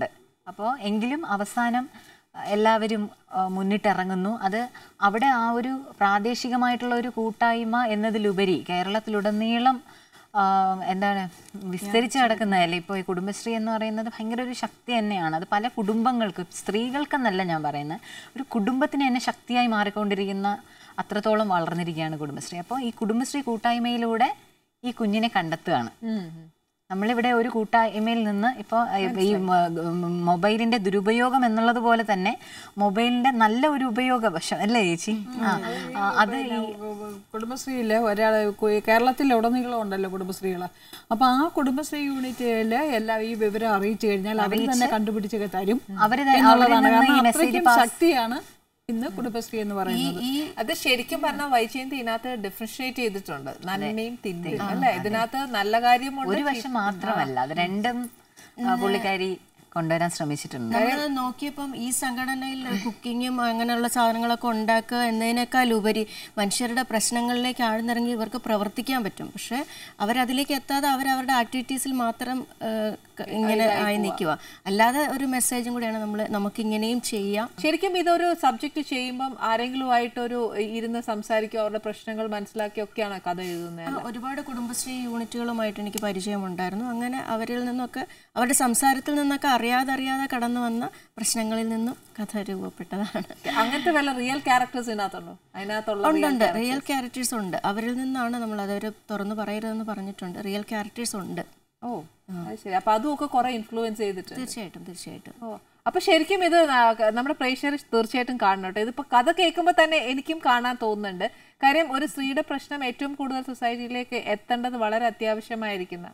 അപ്പോൾ എങ്കിലും അവസാനം അഹ് എല്ലാവരും അഹ് മുന്നിട്ടിറങ്ങുന്നു അത് അവിടെ ആ ഒരു പ്രാദേശികമായിട്ടുള്ള ഒരു കൂട്ടായ്മ എന്നതിലുപരി കേരളത്തിലുടനീളം ആഹ് എന്താണ് വിസ്തരിച്ച് കിടക്കുന്നതല്ലേ ഇപ്പോൾ ഈ കുടുംബശ്രീ എന്ന് പറയുന്നത് ഭയങ്കര ഒരു ശക്തി തന്നെയാണ് അത് പല കുടുംബങ്ങൾക്ക് സ്ത്രീകൾക്കെന്നല്ല ഞാൻ പറയുന്നത് ഒരു കുടുംബത്തിന് തന്നെ ശക്തിയായി മാറിക്കൊണ്ടിരിക്കുന്ന അത്രത്തോളം വളർന്നിരിക്കുകയാണ് കുടുംബശ്രീ അപ്പോൾ ഈ കുടുംബശ്രീ കൂട്ടായ്മയിലൂടെ ഈ കുഞ്ഞിനെ കണ്ടെത്തുകയാണ് നമ്മളിവിടെ ഒരു കൂട്ടായ്മയിൽ നിന്ന് ഇപ്പോൾ ഈ മ- മൊബൈലിന്റെ ദുരുപയോഗം എന്നുള്ളത് പോലെ തന്നെ മൊബൈലിന്റെ നല്ല ഒരു ഉപയോഗ വശം അല്ലേ ചേച്ചി ആ ആ, അത് ഈ കുടുംബശ്രീയില് ഒരാൾ കേരളത്തിൽ ഉടനീളം ഉണ്ടല്ലോ കുടുംബശ്രീകൾ അപ്പൊ ആ കുടുംബശ്രീ യൂണിറ്റില് എല്ലാം ഈ വിവരം അറിയിച്ചു കഴിഞ്ഞാൽ അവർ തന്നെ കണ്ടുപിടിച്ചൊക്കെ തരും അവര് തന്നെ- എന്നുള്ളതാണ് അവരിൽ നിന്ന് ഈ കാരണം message അത്രയ്ക്കും pass- ശക്തിയാണ് ഇന്ന് കുടുംബശ്രീ എന്ന് പറയുന്നത് ഈ അത് ശരിക്കും പറഞ്ഞാൽ വൈജയന്തി ഇതിനകത്ത് ഡിഫറൻഷിയേറ്റ് ചെയ്തിട്ടുണ്ട് നന്മയും തിന്മയും അല്ലെ ഇതിനകത്ത് നല്ല കാര്യമുണ്ട് ഒരു വശം മാത്രമല്ല അത് രണ്ടും ആ, പുള്ളിക്കാരി കൊണ്ടുവരാൻ ശ്രമിച്ചിട്ടുണ്ട് നമ്മൾ നോക്കിയപ്പം ഈ സംഘടനയിൽ കുക്കിങ്ങും അങ്ങനെയുള്ള സാധനങ്ങളൊക്കെ ഉണ്ടാക്കുക എന്നതിനേക്കാൾ ഉപരി മനുഷ്യരുടെ പ്രശ്നങ്ങളിലേക്ക് ആഴ്ന്നിറങ്ങി ഇവർക്ക് പ്രവർത്തിക്കാൻ പറ്റും പക്ഷെ അവരതിലേക്ക് എത്താതെ അവരവരുടെ ആക്ടിവിറ്റീസിൽ മാത്രം ആ, ക- ഇങ്ങനെ ആയി നിൽക്കുക അല്ലാതെ ഒരു മെസ്സേജും കൂടിയാണ് നമ്മൾ നമുക്കിങ്ങനെയും ചെയ്യാം ശരിക്കും ഇതൊരു സബ്ജക്ട് ചെയ്യുമ്പം ആരെങ്കിലുമായിട്ടൊരു ഇരുന്ന് സംസാരിക്കുക അവരുടെ പ്രശ്നങ്ങൾ മനസ്സിലാക്കിയൊക്കെയാണ് കഥ എഴുതുന്നത് ആ, ഒരുപാട് കുടുംബശ്രീ യൂണിറ്റുകളുമായിട്ട് എനിക്ക് പരിചയമുണ്ടായിരുന്നു അങ്ങനെ അവരിൽ നിന്നൊക്കെ അവരുടെ സംസാരത്തിൽ നിന്നൊക്കെ അറിയാതെ അറിയാതെ കടന്നു വന്ന പ്രശ്നങ്ങളിൽ നിന്നും കഥ രൂപപ്പെട്ടതാണ് അങ്ങനത്തെ വല്ല റിയൽ ക്യാരക്ടേഴ്സ് ഇതിനകത്തുണ്ടോ അതിനകത്തുള്ള ഉണ്ട് ഉണ്ട് റിയൽ ക്യാരക്ടേഴ്സ് ഉണ്ട് അവരിൽ നിന്നാണ് നമ്മൾ അതൊരു തുറന്നു പറയരുതെന്ന് പറഞ്ഞിട്ടുണ്ട് റിയൽ ക്യാരക്ടേഴ്സ് ഉണ്ട് ഓ അത് ശരി അപ്പൊ അതും ഒക്കെ കുറെ ഇൻഫ്ലുവൻസ് ചെയ്തിട്ടുണ്ട് തീർച്ചയായിട്ടും തീർച്ചയായിട്ടും ഓ അപ്പൊ ശരിക്കും ഇത് ന- നമ്മുടെ പ്രേക്ഷകർ തീർച്ചയായിട്ടും കാണണം കേട്ടോ ഇതിപ്പോ കഥ കേൾക്കുമ്പോൾ തന്നെ എനിക്കും കാണാൻ തോന്നുന്നുണ്ട് കാര്യം ഒരു സ്ത്രീയുടെ പ്രശ്നം ഏറ്റവും കൂടുതൽ സൊസൈറ്റിയിലേക്ക് എത്തേണ്ടത് വളരെ അത്യാവശ്യമായിരിക്കുന്ന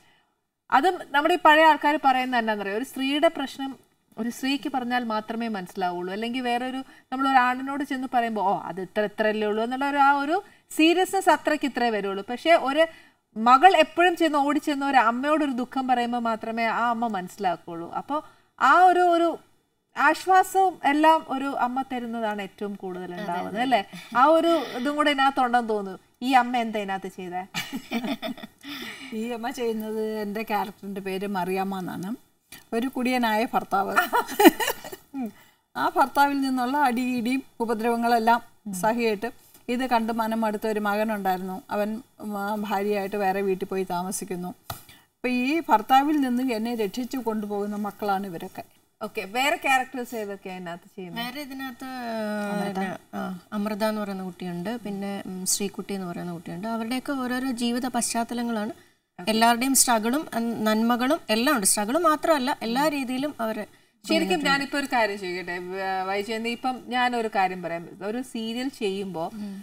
അതും നമ്മുടെ ഈ പഴയ ആൾക്കാർ പറയുന്നത് എന്താണെന്ന് അറിയാം ഒരു സ്ത്രീയുടെ പ്രശ്നം ഒരു സ്ത്രീക്ക് പറഞ്ഞാൽ മാത്രമേ മനസ്സിലാവുള്ളൂ അല്ലെങ്കിൽ വേറൊരു നമ്മൾ ഒരു ആണിനോട് ചെന്ന് പറയുമ്പോൾ ഓ അത് ഇത്ര ഇത്രയല്ലേ ഉള്ളൂ എന്നുള്ള ഒരു ആ ഒരു സീരിയസ്നെസ് അത്രയ്ക്ക് ഇത്രേ വരുള്ളൂ പക്ഷേ ഒരു മകൾ എപ്പോഴും ചെന്ന് ഓടിച്ചെന്ന് ഒരു അമ്മയോട് ഒരു ദുഃഖം പറയുമ്പോൾ മാത്രമേ ആ അമ്മ മനസ്സിലാക്കുള്ളൂ അപ്പോൾ ആ ഒരു ഒരു ആശ്വാസവും എല്ലാം ഒരു അമ്മ തരുന്നതാണ് ഏറ്റവും കൂടുതൽ ഉണ്ടാവുന്നത് അല്ലേ ആ ഒരു ഇതും കൂടെ ഇതിനകത്തുണ്ടെന്ന് തോന്നുന്നു ഈ അമ്മ എന്താ ഇതിനകത്ത് ചെയ്തേ ഈ അമ്മ ചെയ്യുന്നത് എൻ്റെ ക്യാരക്ടറിന്റെ പേര് മറിയാമ്മ എന്നാണ് ഒരു കുടിയനായ ഭർത്താവ് ആ ഭർത്താവിൽ നിന്നുള്ള അടിയിടിയും ഉപദ്രവങ്ങളെല്ലാം സഹിയായിട്ട് ഇത് കണ്ട് മനം അടുത്ത ഒരു മകനുണ്ടായിരുന്നു അവൻ ഉം, ആ ഭാര്യയായിട്ട് വേറെ വീട്ടിൽ പോയി താമസിക്കുന്നു അപ്പൊ ഈ ഭർത്താവിൽ നിന്ന് എന്നെ രക്ഷിച്ചു കൊണ്ടുപോകുന്ന മക്കളാണ് ഇവരൊക്കെ ഓക്കെ വേറെ ക്യാരക്ടേഴ്സ് ഏതൊക്കെയാ ഇതിനകത്ത് ചെയ്യുന്നത് വേറെ ഇതിനകത്ത് പിന്നെ, ആ, അമൃത എന്ന് പറയുന്ന കുട്ടിയുണ്ട് പിന്നെ ഉം, ശ്രീകുട്ടി എന്ന് പറയുന്ന കുട്ടിയുണ്ട് അവരുടെയൊക്കെ ഓരോരോ ജീവിത പശ്ചാത്തലങ്ങളാണ് എല്ലാവരുടെയും സ്ട്രഗിളും ഉം, നന്മകളും എല്ലാം ഉണ്ട് സ്ട്രഗിൾ മാത്രമല്ല എല്ലാ രീതിയിലും അവർ ശരിക്കും ഞാനിപ്പോ ഒരു കാര്യം ചെയ്യട്ടെ വ- വൈജയന്തി ഇപ്പം ഞാനൊരു കാര്യം പറയാം ഒരു സീരിയൽ ചെയ്യുമ്പോ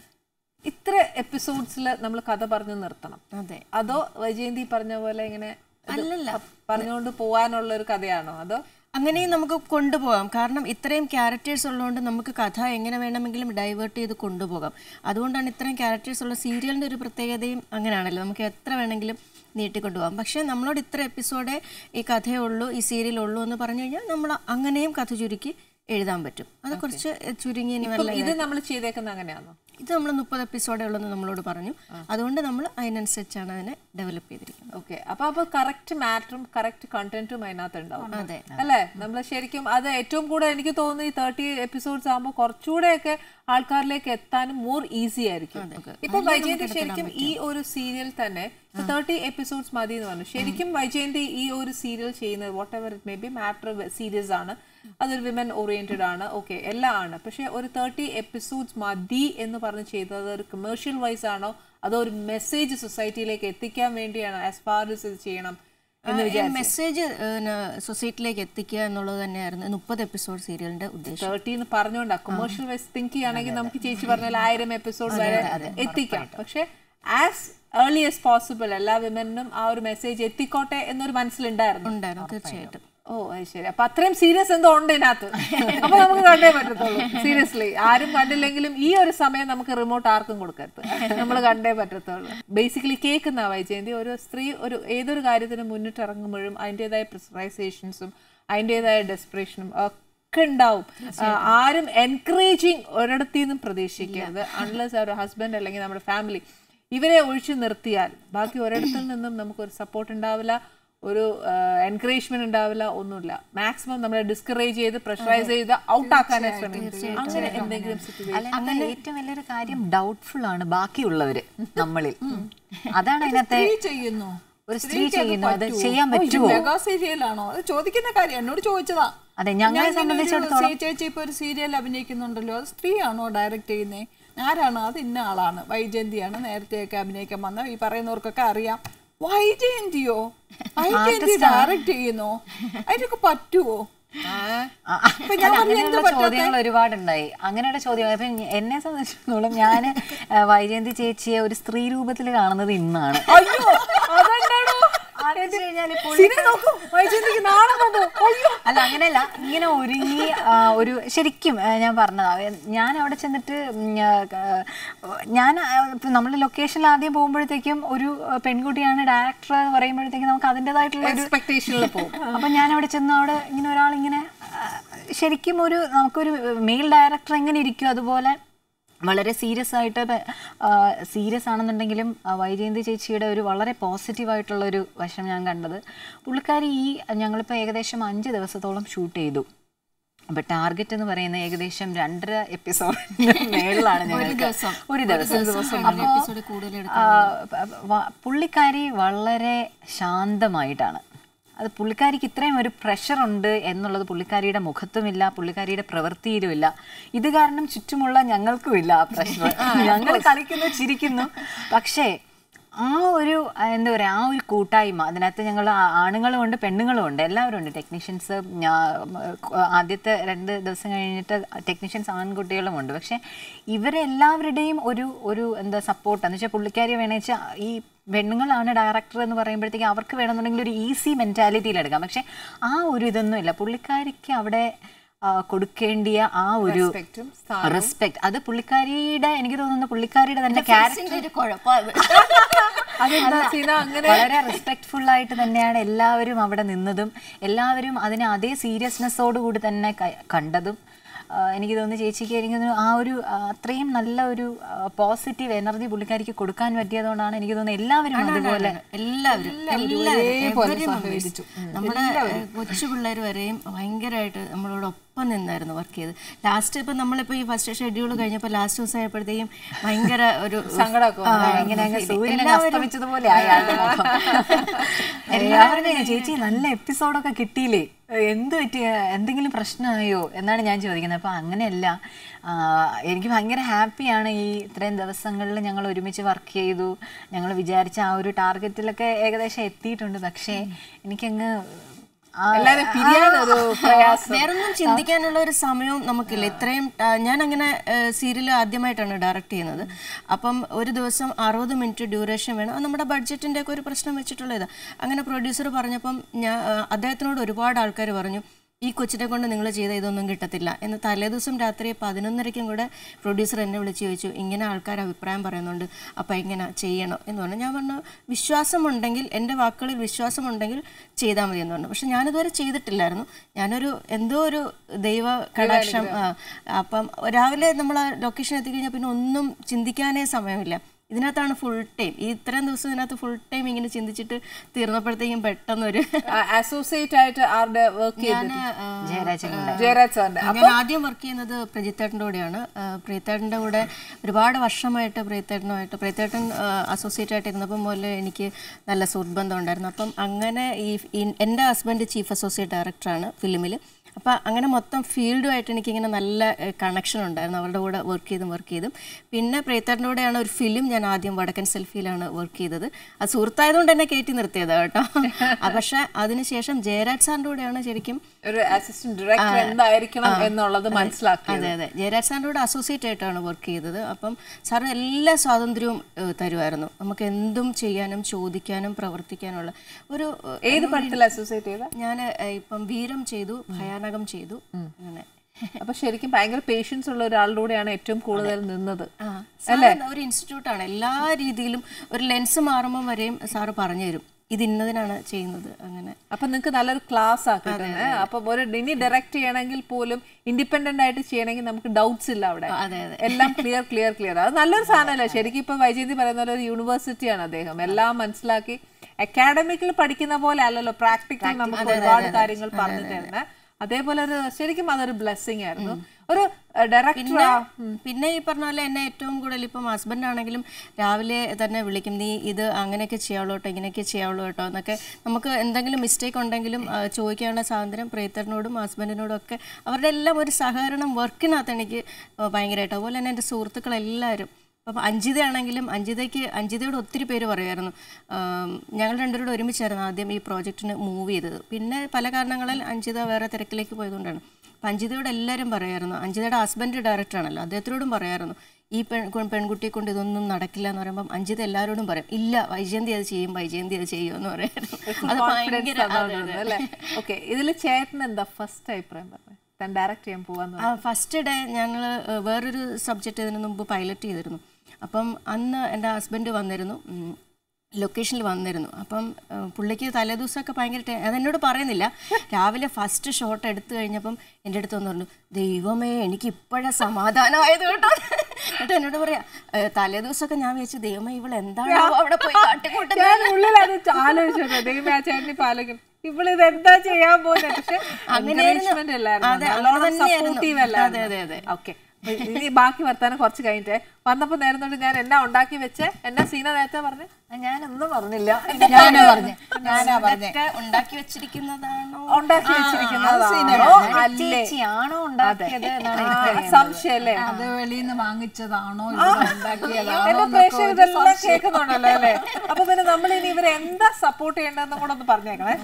ഇത്ര എപ്പിസോഡ്സിൽ നമ്മൾ കഥ പറഞ്ഞു നിർത്തണം അതെ അതോ വൈജയന്തി പറഞ്ഞ പോലെ ഇങ്ങനെ ഇത് അല്ലല്ല. പറഞ്ഞുകൊണ്ട് പോവാനുള്ള ഒരു കഥയാണോ അതോ അങ്ങനെയും നമുക്ക് കൊണ്ടുപോകാം കാരണം ഇത്രയും ക്യാരക്ടേഴ്സ് ഉള്ളതുകൊണ്ട് നമുക്ക് കഥ എങ്ങനെ വേണമെങ്കിലും ഡൈവേർട്ട് ചെയ്ത് കൊണ്ടുപോകാം അതുകൊണ്ടാണ് ഇത്രയും ക്യാരക്ടേഴ്സ് ഉള്ള സീരിയലിൻ്റെ ഒരു പ്രത്യേകതയും അങ്ങനെയാണല്ലോ നമുക്ക് എത്ര വേണമെങ്കിലും നീട്ടിക്കൊണ്ടുപോകാം പക്ഷേ നമ്മളോട് ഇത്ര എപ്പിസോഡേ ഈ കഥയേ ഉള്ളൂ ഈ സീരിയൽ ഉള്ളൂ എന്ന് പറഞ്ഞു കഴിഞ്ഞാൽ നമ്മൾ അങ്ങനെയും കഥ ചുരുക്കി എഴുതാൻ പറ്റും അത് കുറച്ച് ചുരുങ്ങി ഇനി നല്ല ഇത് നമ്മൾ ചെയ്തേക്കുന്ന അങ്ങനെയാണോ ഇത് നമ്മൾ മുപ്പത് എപ്പിസോഡേ ഉള്ളെന്ന് നമ്മളോട് പറഞ്ഞു അതുകൊണ്ട് നമ്മൾ അതിനനുസരിച്ചാണ് അതിനെ ഡെവലപ്പ് ചെയ്തിരിക്കുന്നത് ഓക്കെ അപ്പൊ അപ്പൊ കറക്റ്റ് മാറ്ററും കറക്റ്റ് കണ്ടന്റും അതിനകത്ത് ഉണ്ടാവും അതെ. അല്ലേ നമ്മൾ ശരിക്കും അത് ഏറ്റവും കൂടുതൽ എനിക്ക് തോന്നുന്നു ഈ തേർട്ടി എപ്പിസോഡ്സ് ആകുമ്പോൾ കുറച്ചുകൂടെയൊക്കെ ആൾക്കാരിലേക്ക് എത്താനും മോർ ഈസി ആയിരിക്കും ഇപ്പൊ വൈജയന്തി ശരിക്കും ഈ ഒരു സീരിയൽ തന്നെ തേർട്ടി എപ്പിസോഡ്സ് മതി എന്ന് പറഞ്ഞു ശരിക്കും വൈജയന്തി ഈ ഒരു സീരിയൽ ചെയ്യുന്നത് whatever it may be matter series ആണ് അതൊരു വിമൻ ഓറിയന്റഡ് ആണ് ഓക്കെ എല്ലാം ആണ് പക്ഷെ ഒരു തേർട്ടി എപ്പിസോഡ്സ് മതി എന്ന് പറഞ്ഞ് ചെയ്തത് ഒരു കമേഴ്ഷ്യൽ വൈസ് ആണോ അതോ ഒരു മെസ്സേജ് സൊസൈറ്റിയിലേക്ക് എത്തിക്കാൻ വേണ്ടിയാണോ ആസ് ഫാർ ഇത് ചെയ്യണം എന്ന് വിചാരിച്ചു മെസ്സേജ് സൊസൈറ്റിയിലേക്ക് എത്തിക്കുക എന്നുള്ളത് തന്നെയായിരുന്നു മുപ്പത് എപ്പിസോഡ് സീരിയലിന്റെ ഉദ്ദേശം തേർട്ടി എന്ന് പറഞ്ഞുകൊണ്ടാ കൊമേഴ്ഷ്യൽ വൈസ് തിങ്ക് ചെയ്യുകയാണെങ്കിൽ നമുക്ക് ചേച്ചി പറഞ്ഞാൽ ആയിരം എപ്പിസോഡ് വരെ എത്തിക്കാം പക്ഷെ ആസ് ഏർലി ആസ് പോസിബിൾ എല്ലാ വിമനും ആ ഒരു മെസ്സേജ് എത്തിക്കോട്ടെ എന്നൊരു മനസ്സിലുണ്ടായിരുന്നു ഉണ്ടായിരുന്നു തീർച്ചയായിട്ടും ഓ അത് ശരി അപ്പൊ അത്രയും സീരിയസ് എന്തോ ഉണ്ട് ഇതിനകത്ത് അപ്പൊ നമുക്ക് കണ്ടേ പറ്റത്തുള്ളൂ സീരിയസ്ലി ആരും കണ്ടില്ലെങ്കിലും ഈ ഒരു സമയം നമുക്ക് റിമോട്ട് ആർക്കും കൊടുക്കരുത് നമ്മൾ കണ്ടേ പറ്റത്തുള്ളൂ ബേസിക്കലി കേൾക്കുന്ന വൈജയന്തി ഒരു സ്ത്രീ ഒരു ഏതൊരു കാര്യത്തിന് മുന്നിട്ടിറങ്ങുമ്പോഴും അതിൻ്റെതായ പ്രിസറൈസേഷൻസും അതിൻ്റെതായ ഡെസ്പിറേഷനും ഒക്കെ ഉണ്ടാവും ആ, ആരും എൻകറേജിങ് ഒരിടത്തു നിന്നും പ്രതീക്ഷിക്കരുത് അൺലെസ് ഒരു ഹസ്ബൻഡ് അല്ലെങ്കിൽ നമ്മുടെ ഫാമിലി ഇവരെ ഒഴിച്ചു നിർത്തിയാൽ ബാക്കി ഒരിടത്തു നിന്നും നമുക്കൊരു സപ്പോർട്ട് ഉണ്ടാവില്ല ഒരു എൻകറേജ്മെന്റ് ഉണ്ടാവില്ല ഒന്നുമില്ല മാക്സിമം നമ്മളെ ഡിസ്കറേജ് ചെയ്ത് പ്രഷറൈസ് ചെയ്ത് ഔട്ട് ആക്കാനേ ശ്രമിക്കും അങ്ങനെ എന്തെങ്കിലും സിറ്റുവേഷൻ അല്ല ഏറ്റവും വലിയൊരു കാര്യം ഡൗട്ട്ഫുൾ ആണ് ബാക്കിയുള്ളവര് നമ്മളിൽ അതാണ് അതിനകത്തെ സ്ത്രീ ചെയ്യുന്നു ഒരു സ്ത്രീ ചെയ്യുന്നു അത് ചെയ്യാൻ പറ്റുമോ മെഗാ സീരിയലാണോ അത് ചോദിക്കുന്ന കാര്യം എന്നോട് ചോദിച്ചതാ അതെ ഞങ്ങളെ ഞാൻ ഇങ്ങനെ ഒരു സംബന്ധിച്ചിടത്തോളം സീ- ചേച്ചി ഇപ്പൊ ഒരു സീരിയൽ അഭിനയിക്കുന്നുണ്ടല്ലോ അത് സ്ത്രീയാണോ ഡയറക്റ്റ് ചെയ്യുന്നേ ആരാണ് അത് ഇന്ന ആളാണ് വൈജയന്തിയാണ് നേരത്തെയൊക്കെ അഭിനയിക്കാൻ വന്ന ഈ പറയുന്നവർക്കൊക്കെ അറിയാം വൈജയന്തിയോ വൈജയന്തി ഡയറക്റ്റ് ചെയ്യുന്നോ അതിനൊക്കെ പറ്റുമോ ആ, ഇപ്പൊ ഞാൻ അല്ല, പറഞ്ഞു, അങ്ങനെയുള്ള എന്താ ചോദ്യങ്ങൾ ഒരുപാടുണ്ടായി അങ്ങനെയുള്ള ചോദ്യങ്ങൾ അപ്പൊ ഞ- എന്നെ സംബന്ധിച്ചിടത്തോളം ഞാൻ വൈജയന്തി ചേച്ചിയെ ഒരു സ്ത്രീ രൂപത്തിൽ കാണുന്നത് ഇന്നാണ് അയ്യോ അതെന്താണോ വൈജയന്തിക്ക് നാണം വന്നു അയ്യോ അല്ല അങ്ങനെയല്ല ഇങ്ങനെ ഒരുങ്ങി ആ, ഒരു ശരിക്കും ആ, ഞാൻ പറഞ്ഞതാ ഞാൻ അവിടെ ചെന്നിട്ട് ഉം, ആ, ക- ഞാൻ നമ്മൾ ലൊക്കേഷനിൽ ആദ്യം പോകുമ്പോഴത്തേക്കും ഒരു ആ, പെൺകുട്ടിയാണ് ഡയറക്ടർ എന്ന് പറയുമ്പോഴത്തേക്കും നമുക്ക് അതിൻ്റെതായിട്ടുള്ള ഒരു എക്സ്പെക്ടേഷനിൽ പോകും അപ്പൊ ഞാൻ അവിടെ ചെന്ന് അവിടെ ഇങ്ങനെ ഒരാൾ ഇങ്ങനെ ആ, ശരിക്കും ഒരു നമുക്കൊരു മെയിൽ ഡയറക്ടർ എങ്ങനെ ഇരിക്കും അതുപോലെ വളരെ സീരിയസ് ആയിട്ട് സീരിയസ് ആണെന്നുണ്ടെങ്കിലും ആ, വൈജയന്തി ചേച്ചിയുടെ ഒരു വളരെ പോസിറ്റീവ് ആയിട്ടുള്ള ഒരു വശം ഞാൻ കണ്ടത് പുള്ളിക്കാരി ഈ ഞങ്ങളിപ്പോൾ ഏകദേശം അഞ്ച് ദിവസത്തോളം ഷൂട്ട് ചെയ്തു അപ്പൊ ടാർഗറ്റ് എന്ന് പറയുന്ന ഏകദേശം രണ്ടര എപ്പിസോഡിന്റെ മേളിലാണ് ഞങ്ങൾക്ക് ഒരു ദിവസം അപ്പോൾ എപ്പിസോഡ് കൂടുതൽ ആ, പ- വ- പുള്ളിക്കാരി വളരെ ശാന്തമായിട്ടാണ് അത് പുള്ളിക്കാരിക്ക് ഇത്രയും ഒരു പ്രഷർ ഉണ്ട് എന്നുള്ളത് പുള്ളിക്കാരിയുടെ മുഖത്തുമില്ല പുള്ളിക്കാരിയുടെ പ്രവൃത്തിയിലുമില്ല ഇത് കാരണം ചുറ്റുമുള്ള ഞങ്ങൾക്കുമില്ല ആ പ്രഷർ ഞങ്ങൾ കളിക്കുന്നു ചിരിക്കുന്നു പക്ഷേ ആ ഒരു ആ, എന്താ പറയുക ആ ഒരു കൂട്ടായ്മ അതിനകത്ത് ഞങ്ങൾ ആണുങ്ങളും ഉണ്ട് പെണ്ണുങ്ങളും ഉണ്ട് എല്ലാവരും ഉണ്ട് ടെക്നീഷ്യൻസ് ആദ്യത്തെ രണ്ട് ദിവസം കഴിഞ്ഞിട്ട് ടെക്നീഷ്യൻസ് ആൺകുട്ടികളും ഉണ്ട് പക്ഷേ ഇവരെല്ലാവരുടെയും ഒരു ഒരു എന്താ സപ്പോർട്ട് എന്ന് വെച്ചാൽ പുള്ളിക്കാരി വേണമെന്ന് വെച്ചാൽ ഈ പെണ്ണുങ്ങളാണ് ഡയറക്ടർ എന്ന് പറയുമ്പോഴത്തേക്കും അവർക്ക് വേണമെന്നുണ്ടെങ്കിൽ ഒരു ഈസി മെൻറ്റാലിറ്റിയിൽ എടുക്കാം പക്ഷേ ആ ഒരു ഇതൊന്നും ഇല്ല പുള്ളിക്കാരിക്ക് അവിടെ ആ, കൊടുക്കേണ്ടിയ ആ ഒരു Respect-ഉം റെസ്പെക്ട് അത് പുള്ളിക്കാരിയുടെ എനിക്ക് തോന്നുന്നു പുള്ളിക്കാരിയുടെ തന്നെ ക്യാരക്ടർ ഒരു കുഴപ്പം അതെന്താ സീന അങ്ങനെ വളരെ റെസ്പെക്ട്ഫുൾ ആയിട്ട് തന്നെയാണ് എല്ലാവരും അവിടെ നിന്നതും എല്ലാവരും അതിനെ അതേ സീരിയസ്നെസ്സോട് കൂടി തന്നെ ക- കണ്ടതും ആ, എനിക്ക് തോന്നുന്നു ചേച്ചിക്ക് എനിക്ക് തോന്നുന്നു ആ ഒരു ആ, അത്രയും നല്ല ഒരു പോസിറ്റീവ് എനർജി പുള്ളിക്കാരിക്ക് കൊടുക്കാൻ പറ്റിയതുകൊണ്ടാണ് എനിക്ക് തോന്നുന്നത് എല്ലാവരും അതുപോലെ എല്ലാവരും എല്ലാവരും നമ്മുടെ കൊച്ചു പിള്ളേർ വരെയും ഭയങ്കരമായിട്ട് നമ്മളോട് ഒപ്പം നിന്നായിരുന്നു വർക്ക് ചെയ്ത് ലാസ്റ്റ് ഇപ്പൊ നമ്മളിപ്പോ ഈ ഫസ്റ്റ് ഷെഡ്യൂൾ കഴിഞ്ഞപ്പോ ലാസ്റ്റ് ദിവസം ആയപ്പോഴത്തേക്കും ഭയങ്കര ഒരു സങ്കടമൊക്കെ ആ, ഇങ്ങനെ അങ്ങ് ഇത് സൂര്യനെ എല്ലാവരും- അസ്തമിച്ചതുപോലെ ആയി ആളുടെ മുഖം. എല്ലാവരും ചേച്ചി നല്ല എപ്പിസോഡൊക്കെ കിട്ടിയില്ലേ എന്ത് പറ്റി എന്തെങ്കിലും പ്രശ്നമായോ എന്നാണ് ഞാൻ ചോദിക്കുന്നത് അപ്പോൾ അങ്ങനെയല്ല ആ, എനിക്ക് ഭയങ്കര ഹാപ്പിയാണ് ഈ ഇത്രയും ദിവസങ്ങളിൽ ഞങ്ങൾ ഒരുമിച്ച് വർക്ക് ചെയ്തു ഞങ്ങൾ വിചാരിച്ച ആ ഒരു ടാർഗറ്റിലൊക്കെ ഏകദേശം എത്തിയിട്ടുണ്ട് പക്ഷേ എനിക്കങ്ങ് ആ- എല്ലാരും പിരിയാനൊരു പ്രയാസം വേറൊന്നും ചിന്തിക്കാനുള്ള ഒരു സമയവും നമുക്കില്ല ഇത്രയും ആ, ഞാൻ അങ്ങനെ സീരിയൽ ആദ്യമായിട്ടാണ് ഡയറക്റ്റ് ചെയ്യുന്നത് അപ്പം ഒരു ദിവസം അറുപത് മിനിറ്റ് ഡ്യൂറേഷൻ വേണം അത് നമ്മുടെ ബഡ്ജറ്റിൻ്റെ ഒക്കെ ഒരു പ്രശ്നം വെച്ചിട്ടുള്ളത് അങ്ങനെ പ്രൊഡ്യൂസർ പറഞ്ഞപ്പം ഞാൻ ആ, അദ്ദേഹത്തിനോട് ഒരുപാട് ആൾക്കാർ പറഞ്ഞു ഈ കൊച്ചിനെ കൊണ്ട് നിങ്ങൾ ചെയ്ത ഇതൊന്നും കിട്ടത്തില്ല എന്ന് തലേദിവസം രാത്രി പതിനൊന്നരയ്ക്കും കൂടെ പ്രൊഡ്യൂസർ എന്നെ വിളിച്ച് ചോദിച്ചു ഇങ്ങനെ ആൾക്കാർ അഭിപ്രായം പറയുന്നുണ്ട് അപ്പം ഇങ്ങനെ ചെയ്യണം എന്ന് പറഞ്ഞു ഞാൻ പറഞ്ഞു വിശ്വാസമുണ്ടെങ്കിൽ എൻ്റെ വാക്കുകളിൽ വിശ്വാസമുണ്ടെങ്കിൽ ചെയ്താൽ മതി എന്ന് പറഞ്ഞു പക്ഷെ ഞാനിതുവരെ ചെയ്തിട്ടില്ലായിരുന്നു ഞാനൊരു എന്തോ ഒരു ദൈവ കടാക്ഷം ആ, അപ്പം രാവിലെ നമ്മൾ ആ ലൊക്കേഷൻ എത്തിക്കഴിഞ്ഞാൽ പിന്നെ ഒന്നും ചിന്തിക്കാനേ സമയമില്ല ഇതിനകത്താണ് ഫുൾ ടൈം ഈ ഇത്രയും ദിവസം ഇതിനകത്ത് ഫുൾ ടൈം ഇങ്ങനെ ചിന്തിച്ചിട്ട് തീർന്നപ്പോഴത്തേക്കും പെട്ടെന്നൊരു അസോസിയേറ്റ് ആയിട്ട് ആരുടെ വർക്ക് ചെയ്തത് ജയരാജനുണ്ട് ജയരാജ് സാറിന്റെ ഞാൻ ആദ്യം വർക്ക് ചെയ്യുന്നത് പ്രജിത്തേട്ടൻ്റെ കൂടെയാണ് ആ, പ്രീതേട്ടൻ്റെ കൂടെ ഒരുപാട് വർഷമായിട്ട് പ്രീതേട്ടനുമായിട്ട് പ്രീതേട്ടൻ അസോസിയേറ്റ് ആയിട്ട് ഇരുന്നപ്പം മുതൽ എനിക്ക് നല്ല സുഹൃത്ബന്ധം ഉണ്ടായിരുന്നു അപ്പം അങ്ങനെ ഈ ഈ- എൻ്റെ ഹസ്ബൻഡ് ചീഫ് അസോസിയേറ്റ് ഡയറക്ടറാണ് ഫിലിമിൽ അപ്പം അങ്ങനെ മൊത്തം ഫീൽഡുമായിട്ട് എനിക്കിങ്ങനെ നല്ല കണക്ഷൻ ഉണ്ടായിരുന്നു അവരുടെ കൂടെ വർക്ക് ചെയ്തും വർക്ക് ചെയ്തും പിന്നെ പ്രീതേട്ടൻ്റെ കൂടെയാണ് ഒരു ഫിലിം ഞാൻ ആദ്യം വടക്കൻ സെൽഫിയിലാണ് വർക്ക് ചെയ്തത് അത് സുഹൃത്തായതുകൊണ്ട് എന്നെ കയറ്റി നിർത്തിയതാണ് കേട്ടോ ആ, പക്ഷേ അതിനുശേഷം ജയരാജ് സാറിൻ്റെ കൂടെയാണ് ശരിക്കും ഒരു അസിസ്റ്റന്റ് ഡയറക്ടർ എന്തായിരിക്കണം എന്നുള്ളത് മനസ്സിലാക്കി അതെ അതെ ജയരാജ് സാറിൻ്റെ കൂടെ അസോസിയേറ്റ് ആയിട്ടാണ് വർക്ക് ചെയ്തത് അപ്പം സാറ് എല്ലാ സ്വാതന്ത്ര്യവും ഏഹ്, തരുമായിരുന്നു നമുക്ക് എന്തും ചെയ്യാനും ചോദിക്കാനും പ്രവർത്തിക്കാനുള്ള ഒരു ഏഹ്, ഏത് പടത്തിൽ അസോസിയേറ്റ് ചെയ്ത ഞാൻ ഏഹ്, ഇപ്പം വീരം ചെയ്തു ഭയാനകം ചെയ്തു അങ്ങനെ അപ്പൊ ശരിക്കും ഭയങ്കര പേഷ്യൻസ് ഉള്ള ഒരാളുടെ കൂടെയാണ് ഏറ്റവും കൂടുതൽ നിന്നത് ആ സാറ് ഒരു ഇൻസ്റ്റിറ്റ്യൂട്ടാണ് എല്ലാ രീതിയിലും ഒരു ലെൻസ് മാറുമ്പം വരെയും സാറ് പറഞ്ഞു തരും ഇത് ഇന്നതിനാണ് ചെയ്യുന്നത് അങ്ങനെ അപ്പൊ നിങ്ങൾക്ക് നല്ലൊരു ക്ലാസ് ആ കിട്ടുന്നത് അപ്പൊ ഒരു ഇനി ഡയറക്റ്റ് ചെയ്യണമെങ്കിൽ പോലും ഇൻഡിപെൻഡന്റ് ആയിട്ട് ചെയ്യണമെങ്കിൽ നമുക്ക് ഡൗട്ട്സ് ഇല്ല അവിടെ അതെ അതെ എല്ലാം ക്ലിയർ ക്ലിയർ ക്ലിയർ അത് നല്ലൊരു സാധനമല്ല ശരിക്കും ഇപ്പൊ വൈജയന്തി പറയുന്ന പോലെ ഒരു യൂണിവേഴ്സിറ്റിയാണ് അദ്ദേഹം എല്ലാം മനസ്സിലാക്കി അക്കാഡമിക്കിൽ പഠിക്കുന്ന പോലെ അല്ലല്ലോ പ്രാക്ടിക്കൽ നമുക്ക് ഒരുപാട് കാര്യങ്ങൾ പറഞ്ഞു തരുന്നത് അതേപോലെ ഒരു ശരിക്കും അതൊരു ബ്ലെസ്സിങ് ആയിരുന്നു ഒരു ഡയറക്ടർ പിന്നെ പിന്നെ ഈ പറഞ്ഞ പോലെ എന്നെ ഏറ്റവും കൂടുതൽ ഇപ്പം ഹസ്ബൻഡ് ആണെങ്കിലും രാവിലെ തന്നെ വിളിക്കും നീ ഇത് അങ്ങനെയൊക്കെ ചെയ്യാവുള്ളൂ കേട്ടോ ഇങ്ങനെയൊക്കെ ചെയ്യാവുള്ളൂ കേട്ടോ എന്നൊക്കെ നമുക്ക് എന്തെങ്കിലും മിസ്റ്റേക്ക് ഉണ്ടെങ്കിലും ആ, ചോദിക്കാനുള്ള സ്വാതന്ത്ര്യം പ്രീതറിനോടും ഹസ്ബൻഡിനോടും ഒക്കെ അവരുടെ എല്ലാം ഒരു സഹകരണം വർക്കിനകത്ത് എനിക്ക് ഭയങ്കരമായിട്ട് അതുപോലെ തന്നെ എൻ്റെ സുഹൃത്തുക്കളെല്ലാവരും അപ്പം അഞ്ജിത ആണെങ്കിലും അഞ്ജിതയ്ക്ക് അഞ്ജിതയോട് ഒത്തിരി പേര് പറയുമായിരുന്നു ആം, ഞങ്ങൾ രണ്ടുപേരോട് ഒരുമിച്ചായിരുന്നു ആദ്യം ഈ പ്രോജക്റ്റിന് മൂവ് ചെയ്തത് പിന്നെ പല കാരണങ്ങളാൽ അഞ്ജിത വേറെ തിരക്കിലേക്ക് പോയതുകൊണ്ടാണ് അപ്പം അഞ്ജിതയോട് എല്ലാവരും പറയായിരുന്നു അഞ്ജിതയുടെ ഹസ്ബൻഡ് ഡയറക്ടറാണല്ലോ അദ്ദേഹത്തിനോടും പറയായിരുന്നു ഈ പെൺ കു- പെൺകുട്ടിയെ കൊണ്ട് ഇതൊന്നും നടക്കില്ല എന്ന് പറയുമ്പം അഞ്ജിത എല്ലാവരോടും പറയും ഇല്ല വൈജയന്തി അത് ചെയ്യും വൈജയന്തി അത് ചെയ്യും എന്ന് പറയായിരുന്നു അത് ഭയങ്കര അതെ, അതെ. അല്ലേ ഓക്കെ ഇതിൽ ചേട്ടൻ എന്താ ഫസ്റ്റ് അഭിപ്രായം പറഞ്ഞത് താൻ ഡയറക്റ്റ് ചെയ്യാൻ പോവാന്ന് ആ ഫസ്റ്റ് ഡേ ഞങ്ങൾ വേറൊരു സബ്ജക്റ്റ് ഇതിനു മുമ്പ് പൈലറ്റ് ചെയ്തിരുന്നു അപ്പം അന്ന് എൻ്റെ ഹസ്ബൻഡ് വന്നിരുന്നു ഉം, ലൊക്കേഷനിൽ വന്നിരുന്നു അപ്പം ഏഹ്, പുള്ളിക്ക് തലേദിവസമൊക്കെ ഭയങ്കര ടെ- അതെന്നോട് പറയുന്നില്ല രാവിലെ ഫസ്റ്റ് ഷോട്ട് എടുത്തു കഴിഞ്ഞപ്പം എൻ്റെ അടുത്ത് വന്ന് പറഞ്ഞു ദൈവമേ എനിക്ക് ഇപ്പോഴാ സമാധാനമായത് കേട്ടോ എന്നിട്ട് എന്നോട് പറയാ "ഏഹ്, തലേദിവസമൊക്കെ ഞാൻ വിചാരിച്ചു ദൈവമേ ഇവൾ എന്താണ് അവിടെ പോയി കാട്ടിക്കൂട്ടുന്നത് ഞാൻ ഉള്ളിൽ അത് ആലോചിച്ചു ദൈവമേ ആ ചേട്ടൻ ഇപ്പൊ ആലോചിക്കും ഇവള് ഇത് എന്താ ചെയ്യാൻ പോകുന്നത് പക്ഷെ അങ്ങനെയായിരുന്നു. encouragement അല്ലായിരുന്നോ? അതെ, അങ്ങനെ നല്ലോണം തന്നെയായിരുന്നു. supportive അതെ, അതെ, അല്ലായിരുന്നോ? Okay. ഇനി ബാക്കി വർത്താനം കുറച്ച് കഴിഞ്ഞിട്ട് വന്നപ്പോ നേരം ഞാൻ എന്നാ ഉണ്ടാക്കി വെച്ച് എന്നാ സീന നേരത്തെ പറഞ്ഞു ഞാനൊന്നും പറഞ്ഞില്ല ഞാനാ പറഞ്ഞേ ഞാനാ പറഞ്ഞേ ഇതൊക്കെ ഉണ്ടാക്കി വെച്ചിരിക്കുന്നതാണോ ഉണ്ടാക്കി വെച്ചിരിക്കുന്നതാണോ അല്ലേ ചേച്ചിയാണോ ഉണ്ടാക്കിയത് എന്നാണ് ആ, എനിക്ക് അറിയേണ്ടത്. സംശയല്ലേ അത് വെളിയിൽ നിന്ന് വാങ്ങിച്ചതാണോ ഇവിടെ ഉണ്ടാക്കിയതാണോ എന്റെ പ്രേക്ഷകർ ഇതെല്ലാം കേൾക്കുന്നുണ്ടല്ലോ അല്ലേ അപ്പൊ പിന്നെ നമ്മൾ ഇനി ഇവരെ എന്താ സപ്പോർട്ട് ചെയ്യേണ്ടതെന്നും കൂടെ ഒന്ന് പറഞ്ഞേക്കണേ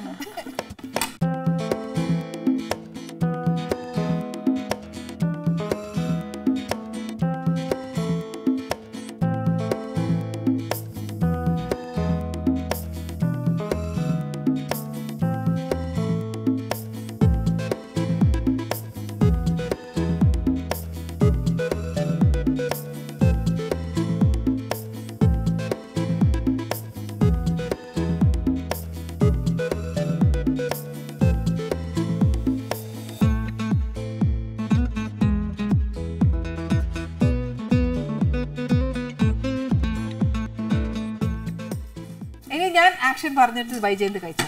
ഇനി ഞാൻ ആക്ഷൻ പറഞ്ഞിട്ട് വൈജയന്ത് കഴിച്ചു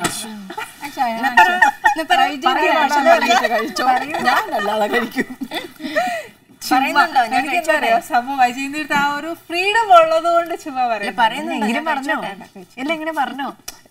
കഴിച്ചോ ഞാനല്ലാതെ കഴിക്കും പറയുന്നുണ്ടോ ഞാൻ എനിക്കെന്താ അറിയോ സംഭവം വൈജയന്തിയുടെ ആ ഒരു ഫ്രീഡം ഉള്ളത് കൊണ്ട് ചുമ്മാ പറയാം പറയുന്നുണ്ടോ എങ്കിലും ഞാൻ പറഞ്ഞോ കഴിച്ചോട്ടെ? ഇല്ല ഇങ്ങനെ പറഞ്ഞോ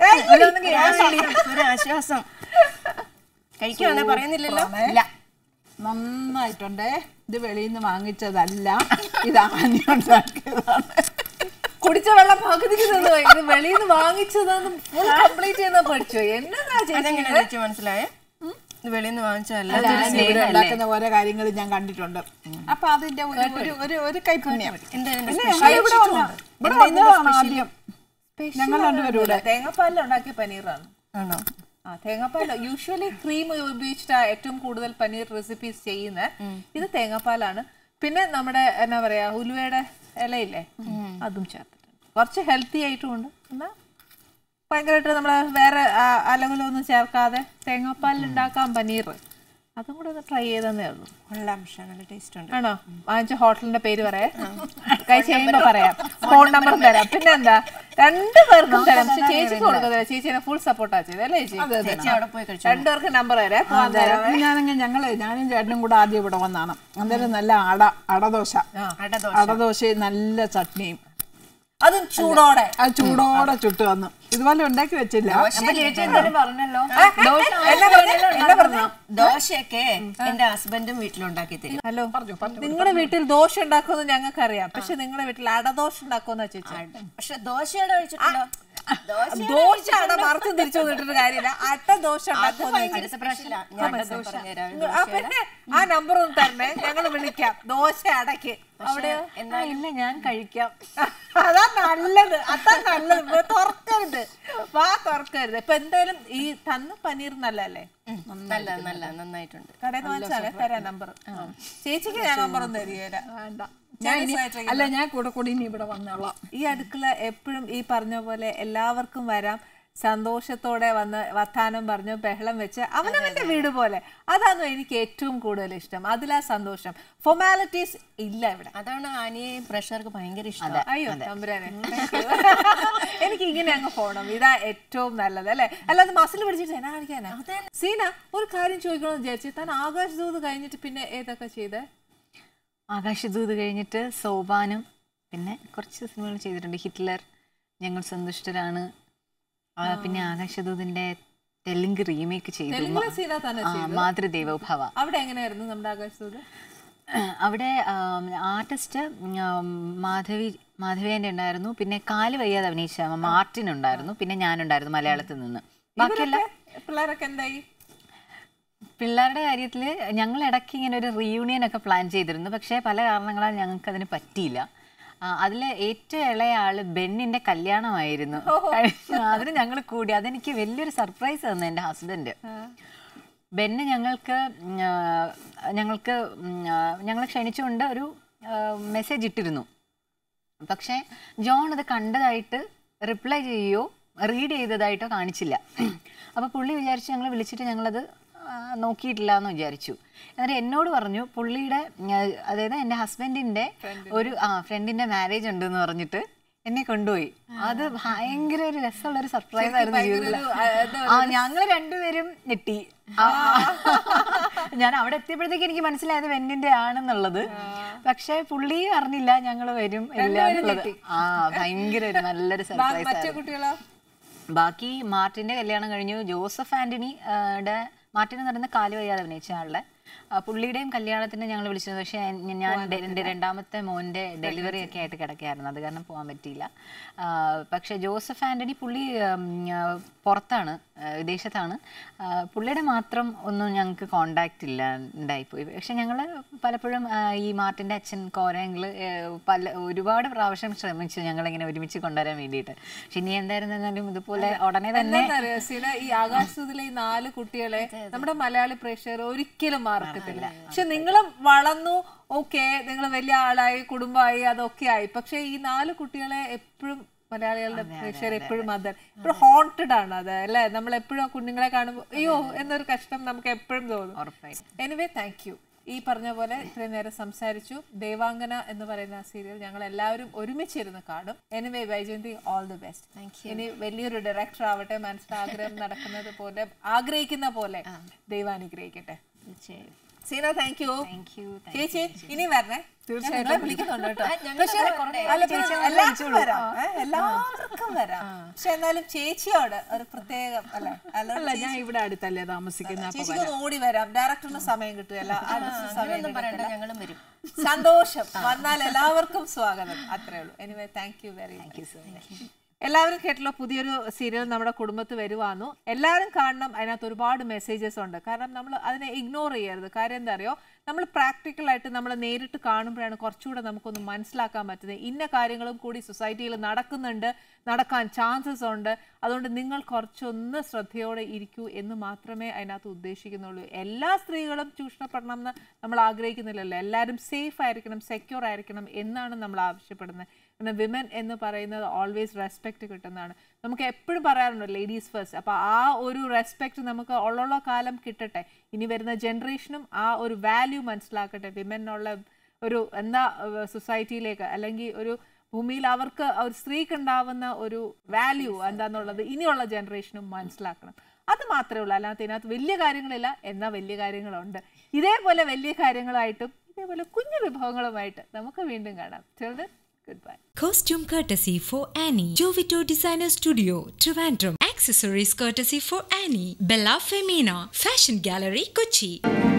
ഒരു ആശ്വാസം കഴിക്കുവാണെ പറയുന്നില്ലല്ലോ ഇല്ല നന്നായിട്ടുണ്ടേ ഇത് വെളിയിൽ നിന്ന് വാങ്ങിച്ചതല്ല ഇത് ആനി ഉണ്ടാക്കിയതാണ് കുടിച്ച വെള്ളം പകുതിക്ക് നിന്ന് പോയി. ഇത് വെളിയിൽ നിന്ന് വാങ്ങിച്ചതാന്ന് ഫുൾ കംപ്ലീറ്റ് ചെയ്യുന്ന പഠിച്ചു എന്നതാ ചേച്ചി അതെങ്ങനെ ചേച്ചി മനസ്സിലായേ ഇത് വെളിയിൽ നിന്ന് വാങ്ങിച്ചതല്ല അല്ല, ആനി ഇവിടെ ഉണ്ടാക്കുന്ന ഓരോ കാര്യങ്ങൾ ഞാൻ കണ്ടിട്ടുണ്ട് അപ്പൊ അതിന്റെ ഒരു ഒരു ഒരു ഒരു കൈപുണ്യം എന്താ ഇതിന്റെ ഇല്ല, ഞങ്ങൾ ഇവിടെ വന്ന ഇവിടെ വന്നതാണ് ആദ്യം ഞങ്ങൾ രണ്ടുപേരും ഇവിടെ തേങ്ങാപ്പാലിൽ ഉണ്ടാക്കിയ പനീറാണ് ആണോ ആ തേങ്ങാപ്പാല യൂഷ്വലി ക്രീം ഉപയോഗിച്ചിട്ടാണ് ഏറ്റവും കൂടുതൽ പനീർ റെസിപ്പീസ് ചെയ്യുന്നത് ഇത് തേങ്ങാപ്പാലാണ് പിന്നെ നമ്മുടെ എന്നാ പറയാ ഉലുവയുടെ ഇലയില്ലേ അതും ചേർത്തിട്ടുണ്ട് കുറച്ച് ഹെൽത്തി ആയിട്ടുമുണ്ട് എന്നാൽ ഭയങ്കരമായിട്ട് നമ്മൾ വേറെ അലകുലൊന്നും ചേർക്കാതെ തേങ്ങാപ്പാലിൽ ഉണ്ടാക്കാം പനീർ അതും കൂടെ ഒന്ന് ട്രൈ ചെയ്തതന്നേ ഉള്ളൂ കൊള്ളാം പക്ഷെ നല്ല ടേസ്റ്റ് ഉണ്ട് ആണോ വാങ്ങിച്ച ഹോട്ടലിന്റെ പേര് പറയാം കഴിച്ച് കഴിയുമ്പോ പറയാം ഫോൺ നമ്പർ തരാം പിന്നെ എന്താ രണ്ടു പേർക്കും തരാം പക്ഷെ ചേച്ചിക്ക് കൊടുക്കുന്നില്ല ചേച്ചിനെ ഫുൾ സപ്പോർട്ടാ ചെയ്തത് അല്ലേ ചേച്ചി ചേച്ചി അവിടെ പോയി കഴിച്ചു രണ്ടുപേർക്ക് നമ്പർ തരാം പോവാൻ തരാം ഞാനെങ്കിൽ ഞങ്ങള് ഞാനും ചേട്ടനും കൂടെ ആദ്യം ഇവിടെ വന്നാണ് അന്നേരം നല്ല അട അടദോശ അടദോശ അടദോശയും നല്ല ചട്നിയും അതും ചൂടോടെ ആ ചൂടോടെ ചുട്ട് തന്നു ഇതുപോലെ ഉണ്ടാക്കി വെച്ചില്ല അപ്പൊ ചേച്ചി എന്തായാലും പറഞ്ഞല്ലോ എന്നാ പറഞ്ഞേ? എന്നാ പറഞ്ഞേ? ദോശയൊക്കെ എന്റെ ഹസ്ബൻഡും വീട്ടിലുണ്ടാക്കി തരും ഹലോ നിങ്ങളുടെ വീട്ടിൽ ദോശ ഉണ്ടാക്കുമെന്ന് ഞങ്ങൾക്കറിയാം പക്ഷെ നിങ്ങളുടെ വീട്ടിൽ അടദോശ ഉണ്ടാക്കുമെന്നാ ചേച്ചി പക്ഷെ ദോശയുടെ കഴിച്ചിട്ടുണ്ടോ ദോശ ദോശ അട മറച്ചും തിരിച്ചു വന്നിട്ടൊരു കാര്യമില്ല അട്ട ദോശ ഉണ്ടാക്കുമെന്ന് ചോദിച്ചു. അടുത്ത പ്രാവശ്യമില്ല ഞാൻ ദോശ പറഞ്ഞുതരാം ആ, പിന്നെ ആ നമ്പർ ഒന്ന് തരണേ ഞങ്ങൾ വിളിക്കാം ദോശ അടയ്ക്ക് അവിടെയോ ആ, ഇല്ല ഞാൻ കഴിക്കാം അതാ നല്ലത് അതാ നല്ലത് ഇപ്പൊ തുറക്കരുത് വാ തുറക്കരുത് ഇപ്പൊ എന്തായാലും ഈ തന്ന പനീർ നല്ലല്ലേ നല്ല നല്ല നന്നായിട്ടുണ്ട് കടയിൽ നിന്ന് വാങ്ങിച്ചാലേ തരാം നമ്പർ ചേച്ചിക്ക് ഞാൻ നമ്പർ ഒന്നും തരികയില്ല വേണ്ട ഞാൻ ഇനി- അല്ല ഞാൻ കൂടെ കൂടി ഇനി ഇവിടെ വന്നോളാം ഈ അടുക്കള എപ്പോഴും ഈ പറഞ്ഞ പോലെ എല്ലാവർക്കും വരാം സന്തോഷത്തോടെ വന്ന് വർത്താനം പറഞ്ഞു ബഹളം വെച്ച് അവനവന്റെ വീട് പോലെ അതാണ് എനിക്ക് ഏറ്റവും കൂടുതൽ ഇഷ്ടം അതിലാ സന്തോഷം ഫൊമാലിറ്റീസ് ഇല്ല ഇവിടെ അതാണ് ആനിയെ പ്രഷർക്ക് ഭയങ്കര ഇഷ്ടം അയ്യോ തമ്പുരാനെ Thank you. എനിക്ക് ഇങ്ങനെ അങ്ങ് പോണം ഇതാ ഏറ്റവും നല്ലത് അല്ലെ അല്ലാതെ മസിൽ പിടിച്ചിട്ട് എന്നാ കാണിക്കാനാ സീന ഒരു കാര്യം ചോദിക്കണമെന്ന് വിചാരിച്ചു താൻ ആകാശദൂത് കഴിഞ്ഞിട്ട് പിന്നെ ഏതൊക്കെ ചെയ്തേ ആകാശദൂത് കഴിഞ്ഞിട്ട് സോപാനം പിന്നെ കുറച്ച് സിനിമകൾ ചെയ്തിട്ടുണ്ട് ഹിറ്റ്ലർ ഞങ്ങൾ സന്തുഷ്ടരാണ് ആ, പിന്നെ ആകാശദൂതിന്റെ തെലുങ്ക് റീമേക്ക് ചെയ്തു തെലുങ്കിലെ സീന തന്നെ ആ, മാതൃദേവോഭവ അവിടെ എങ്ങനെയായിരുന്നു നമ്മുടെ ആകാശദൂത് അവിടെ ആർട്ടിസ്റ്റ് മാധവി മാധവേന്റെ ഉണ്ടായിരുന്നു പിന്നെ കാല് വയ്യാതെ അഭിനയിച്ച മാർട്ടിൻ ഉണ്ടായിരുന്നു പിന്നെ ഞാനുണ്ടായിരുന്നു മലയാളത്തിൽ നിന്ന് ബാക്കിയെല്ലാം ഇവരൊക്കെ പിള്ളേരൊക്കെ എന്തായി പിള്ളേരുടെ കാര്യത്തിൽ ഞങ്ങൾ ഇടയ്ക്ക് ഇങ്ങനെ ഒരു റീയൂണിയൻ ഒക്കെ പ്ലാൻ ചെയ്തിരുന്നു പക്ഷേ പല കാരണങ്ങളാൽ ഞങ്ങൾക്ക് അതിന് പറ്റിയില്ല അതിൽ ഏറ്റവും ഇളയ ആള് ബെന്നിന്റെ കല്യാണമായിരുന്നു അതിന് ഞങ്ങൾ കൂടി അതെനിക്ക് വലിയൊരു സർപ്രൈസ് തന്നു എൻ്റെ ഹസ്ബൻഡ് ബെന്ന് ഞങ്ങൾക്ക് ഉം, ആ, ഞങ്ങൾക്ക് ഞങ്ങൾ ക്ഷണിച്ചുകൊണ്ട് ഒരു മെസ്സേജ് ഇട്ടിരുന്നു പക്ഷേ ജോൺ അത് കണ്ടതായിട്ട് റിപ്ലൈ ചെയ്യുകയോ റീഡ് ചെയ്തതായിട്ടോ കാണിച്ചില്ല അപ്പോൾ പുള്ളി വിചാരിച്ചു ഞങ്ങൾ വിളിച്ചിട്ട് ഞങ്ങളത് ആ, നോക്കിയിട്ടില്ല എന്ന് വിചാരിച്ചു എന്നിട്ട് എന്നോട് പറഞ്ഞു പുള്ളിയുടെ ആ, അതായത് എൻ്റെ ഹസ്ബൻഡിൻ്റെ ഒരു ആ ഫ്രണ്ടിൻ്റെ മാരേജ് ഉണ്ടെന്ന് പറഞ്ഞിട്ട് എന്നെ കൊണ്ടുപോയി അത് ഭയങ്കര ഒരു രസമുള്ള ഒരു സർപ്രൈസ് ആയിരുന്നു ജീവിതത്തിൽ ആ ഞങ്ങൾ രണ്ടുപേരും ഞെട്ടി ആ, ഞാൻ അവിടെ എത്തിയപ്പോഴത്തേക്ക് എനിക്ക് മനസ്സിലായത് വെന്നിന്റെ ആണെന്നുള്ളത് പക്ഷെ പുള്ളി അറിഞ്ഞില്ല ഞങ്ങൾ വരും ഇല്ല എന്നുള്ളത് ആ ഭയങ്കര ഒരു നല്ലൊരു സർപ്രൈസ് മറ്റേ ആയിരുന്നു കുട്ടികളോ ബാക്കി മാർട്ടിന്റെ കല്യാണം കഴിഞ്ഞു ജോസഫ് ആന്റണി ആ, ടെ മാർട്ടിൻ എന്ന് പറയുന്ന കാല് വയ്യാതെ അഭിനയിച്ച ആളുടെ ആ, പുള്ളിയുടെയും കല്യാണത്തിന് ഞങ്ങൾ വിളിച്ചത് പക്ഷേ ഞാൻ- ഞാൻ ഡെ- എൻ്റെ രണ്ടാമത്തെ മോൻ്റെ ഡെലിവറി ഒക്കെ ആയിട്ട് കിടക്കുകയായിരുന്നു അത് കാരണം പോകാൻ പറ്റിയില്ല ആ, പക്ഷേ ജോസഫ് ആന്റണി പുള്ളി ഉം, ആ, പുറത്താണ് ആ, വിദേശത്താണ് ആ, പുള്ളിയുടെ മാത്രം ഒന്നും ഞങ്ങൾക്ക് കോണ്ടാക്റ്റ് ഇല്ല ഉണ്ടായിപ്പോയി പക്ഷെ ഞങ്ങൾ പലപ്പോഴും ആ, ഈ മാർട്ടിൻ്റെ അച്ഛൻ കോരങ്ങൾ പല ഒരുപാട് പ്രാവശ്യം ശ്രമിച്ചു ഞങ്ങളിങ്ങനെ ഒരുമിച്ച് കൊണ്ടുവരാൻ വേണ്ടിയിട്ട് പക്ഷെ ഇനി എന്തായിരുന്നാലും ഇതുപോലെ ഉടനെ തന്നെ എന്താന്നറിയോ സിന ഈ ആകാശത്തിലെ ഈ നാല് കുട്ടികളെ നമ്മുടെ മലയാളി പ്രേക്ഷകർ ഒരിക്കലും മറക്കത്തില്ല പക്ഷെ നിങ്ങളും വളർന്നു ഓക്കെ നിങ്ങൾ വലിയ ആളായി കുടുംബമായി അതൊക്കെ ആയി പക്ഷെ ഈ നാല് കുട്ടികളെ എപ്പോഴും മലയാളികളുടെ പ്രേക്ഷകർ എപ്പോഴും അത് എപ്പോഴും ഹോണ്ടഡ് ആണ് അത് അല്ലെ നമ്മൾ എപ്പോഴും ആ കുഞ്ഞുങ്ങളെ കാണുമ്പോൾ അയ്യോ എന്നൊരു കഷ്ടം നമുക്ക് എപ്പോഴും തോന്നും ഉറപ്പായിട്ടും എനിവേ താങ്ക് യു ഈ പറഞ്ഞ പോലെ ഇത്രയും നേരം സംസാരിച്ചു ദേവാംഗന എന്ന് പറയുന്ന ആ സീരിയൽ ഞങ്ങൾ എല്ലാവരും ഒരുമിച്ചിരുന്ന് കാണും anyway Vyjayanthi all the best ഇനി വലിയൊരു ഡയറക്ടർ ആവട്ടെ മനസ്സിൽ ആഗ്രഹം നടക്കുന്നത് പോലെ ആഗ്രഹിക്കുന്ന പോലെ ദൈവം അനുഗ്രഹിക്കട്ടെ തീർച്ചയായും Seena thank you thank you ചേച്ചി ഇനി വരണേ തീർച്ചയായിട്ടും വിളിക്കുന്നുണ്ട് കേട്ടോ പക്ഷേ അല്ല, പിന്നെ എല്ലാവർക്കും വരാം ഏ, എല്ലാവർക്കും വരാം പക്ഷെ എന്നാലും ചേച്ചിയോട് ഒരു പ്രത്യേകം അല്ലെ അല്ല ഞാൻ ഇവിടെ അടുത്തല്ലേ താമസിക്കുന്ന അപ്പൊ ചേച്ചിക്ക് ഒന്ന് ഓടി വരാം ഡയറക്ടറിന് സമയം കിട്ടുകയല്ല അടുത്ത സമയം ഒന്നും പറയണ്ട ഞങ്ങളും വരും സന്തോഷം വന്നാൽ എല്ലാവർക്കും സ്വാഗതം അത്രേ ഉള്ളൂ anyway thank you very much എല്ലാവരും കേട്ടല്ലോ പുതിയൊരു സീരിയൽ നമ്മുടെ കുടുംബത്ത് വരുവാന്നു എല്ലാവരും കാണണം അതിനകത്ത് ഒരുപാട് മെസ്സേജസ് ഉണ്ട് കാരണം നമ്മൾ അതിനെ ഇഗ്നോർ ചെയ്യരുത് കാര്യം എന്താ അറിയോ നമ്മൾ പ്രാക്ടിക്കലായിട്ട് നമ്മൾ നേരിട്ട് കാണുമ്പോഴാണ് കുറച്ചുകൂടെ നമുക്കൊന്ന് മനസ്സിലാക്കാൻ പറ്റുന്നത് ഇന്ന കാര്യങ്ങളും കൂടി സൊസൈറ്റിയിൽ നടക്കുന്നുണ്ട് നടക്കാൻ ചാൻസസ് ഉണ്ട് അതുകൊണ്ട് നിങ്ങൾ കുറച്ചൊന്ന് ശ്രദ്ധയോടെ ഇരിക്കൂ എന്ന് മാത്രമേ അതിനകത്ത് ഉദ്ദേശിക്കുന്നുള്ളൂ എല്ലാ സ്ത്രീകളും ചൂഷണപ്പെടണം എന്ന് നമ്മൾ ആഗ്രഹിക്കുന്നില്ലല്ലോ എല്ലാവരും സേഫ് ആയിരിക്കണം സെക്യൂർ ആയിരിക്കണം എന്നാണ് നമ്മൾ ആവശ്യപ്പെടുന്നത് പിന്നെ വിമൻ എന്ന് പറയുന്നത് ഓൾവേസ് റെസ്പെക്റ്റ് കിട്ടുന്നതാണ് നമുക്ക് എപ്പോഴും പറയാറുണ്ട് ലേഡീസ് ഫസ്റ്റ് അപ്പോൾ ആ ഒരു റെസ്പെക്റ്റ് നമുക്ക് ഉള്ള കാലം കിട്ടട്ടെ ഇനി വരുന്ന ജനറേഷനും ആ ഒരു വാല്യൂ മനസ്സിലാക്കട്ടെ വിമനുള്ള ഒരു എന്താ സൊസൈറ്റിയിലേക്ക് അല്ലെങ്കിൽ ഒരു ഭൂമിയിൽ അവർക്ക് ഒരു സ്ത്രീക്ക് ഉണ്ടാവുന്ന ഒരു വാല്യൂ എന്താന്നുള്ളത് ഇനിയുള്ള ജനറേഷനും മനസ്സിലാക്കണം അത് മാത്രമേ ഉള്ളൂ അല്ലാത്ത ഇതിനകത്ത് വലിയ കാര്യങ്ങളില്ല എന്നാൽ വലിയ കാര്യങ്ങളുണ്ട് ഇതേപോലെ വലിയ കാര്യങ്ങളായിട്ടും ഇതേപോലെ കുഞ്ഞു വിഭവങ്ങളുമായിട്ട് നമുക്ക് വീണ്ടും കാണാം ചിലത് good bye Costume courtesy for Annie. Jovito Designer Studio, Trivandrum. Accessories courtesy for Annie. Bella Femina. Fashion Gallery, Kochi.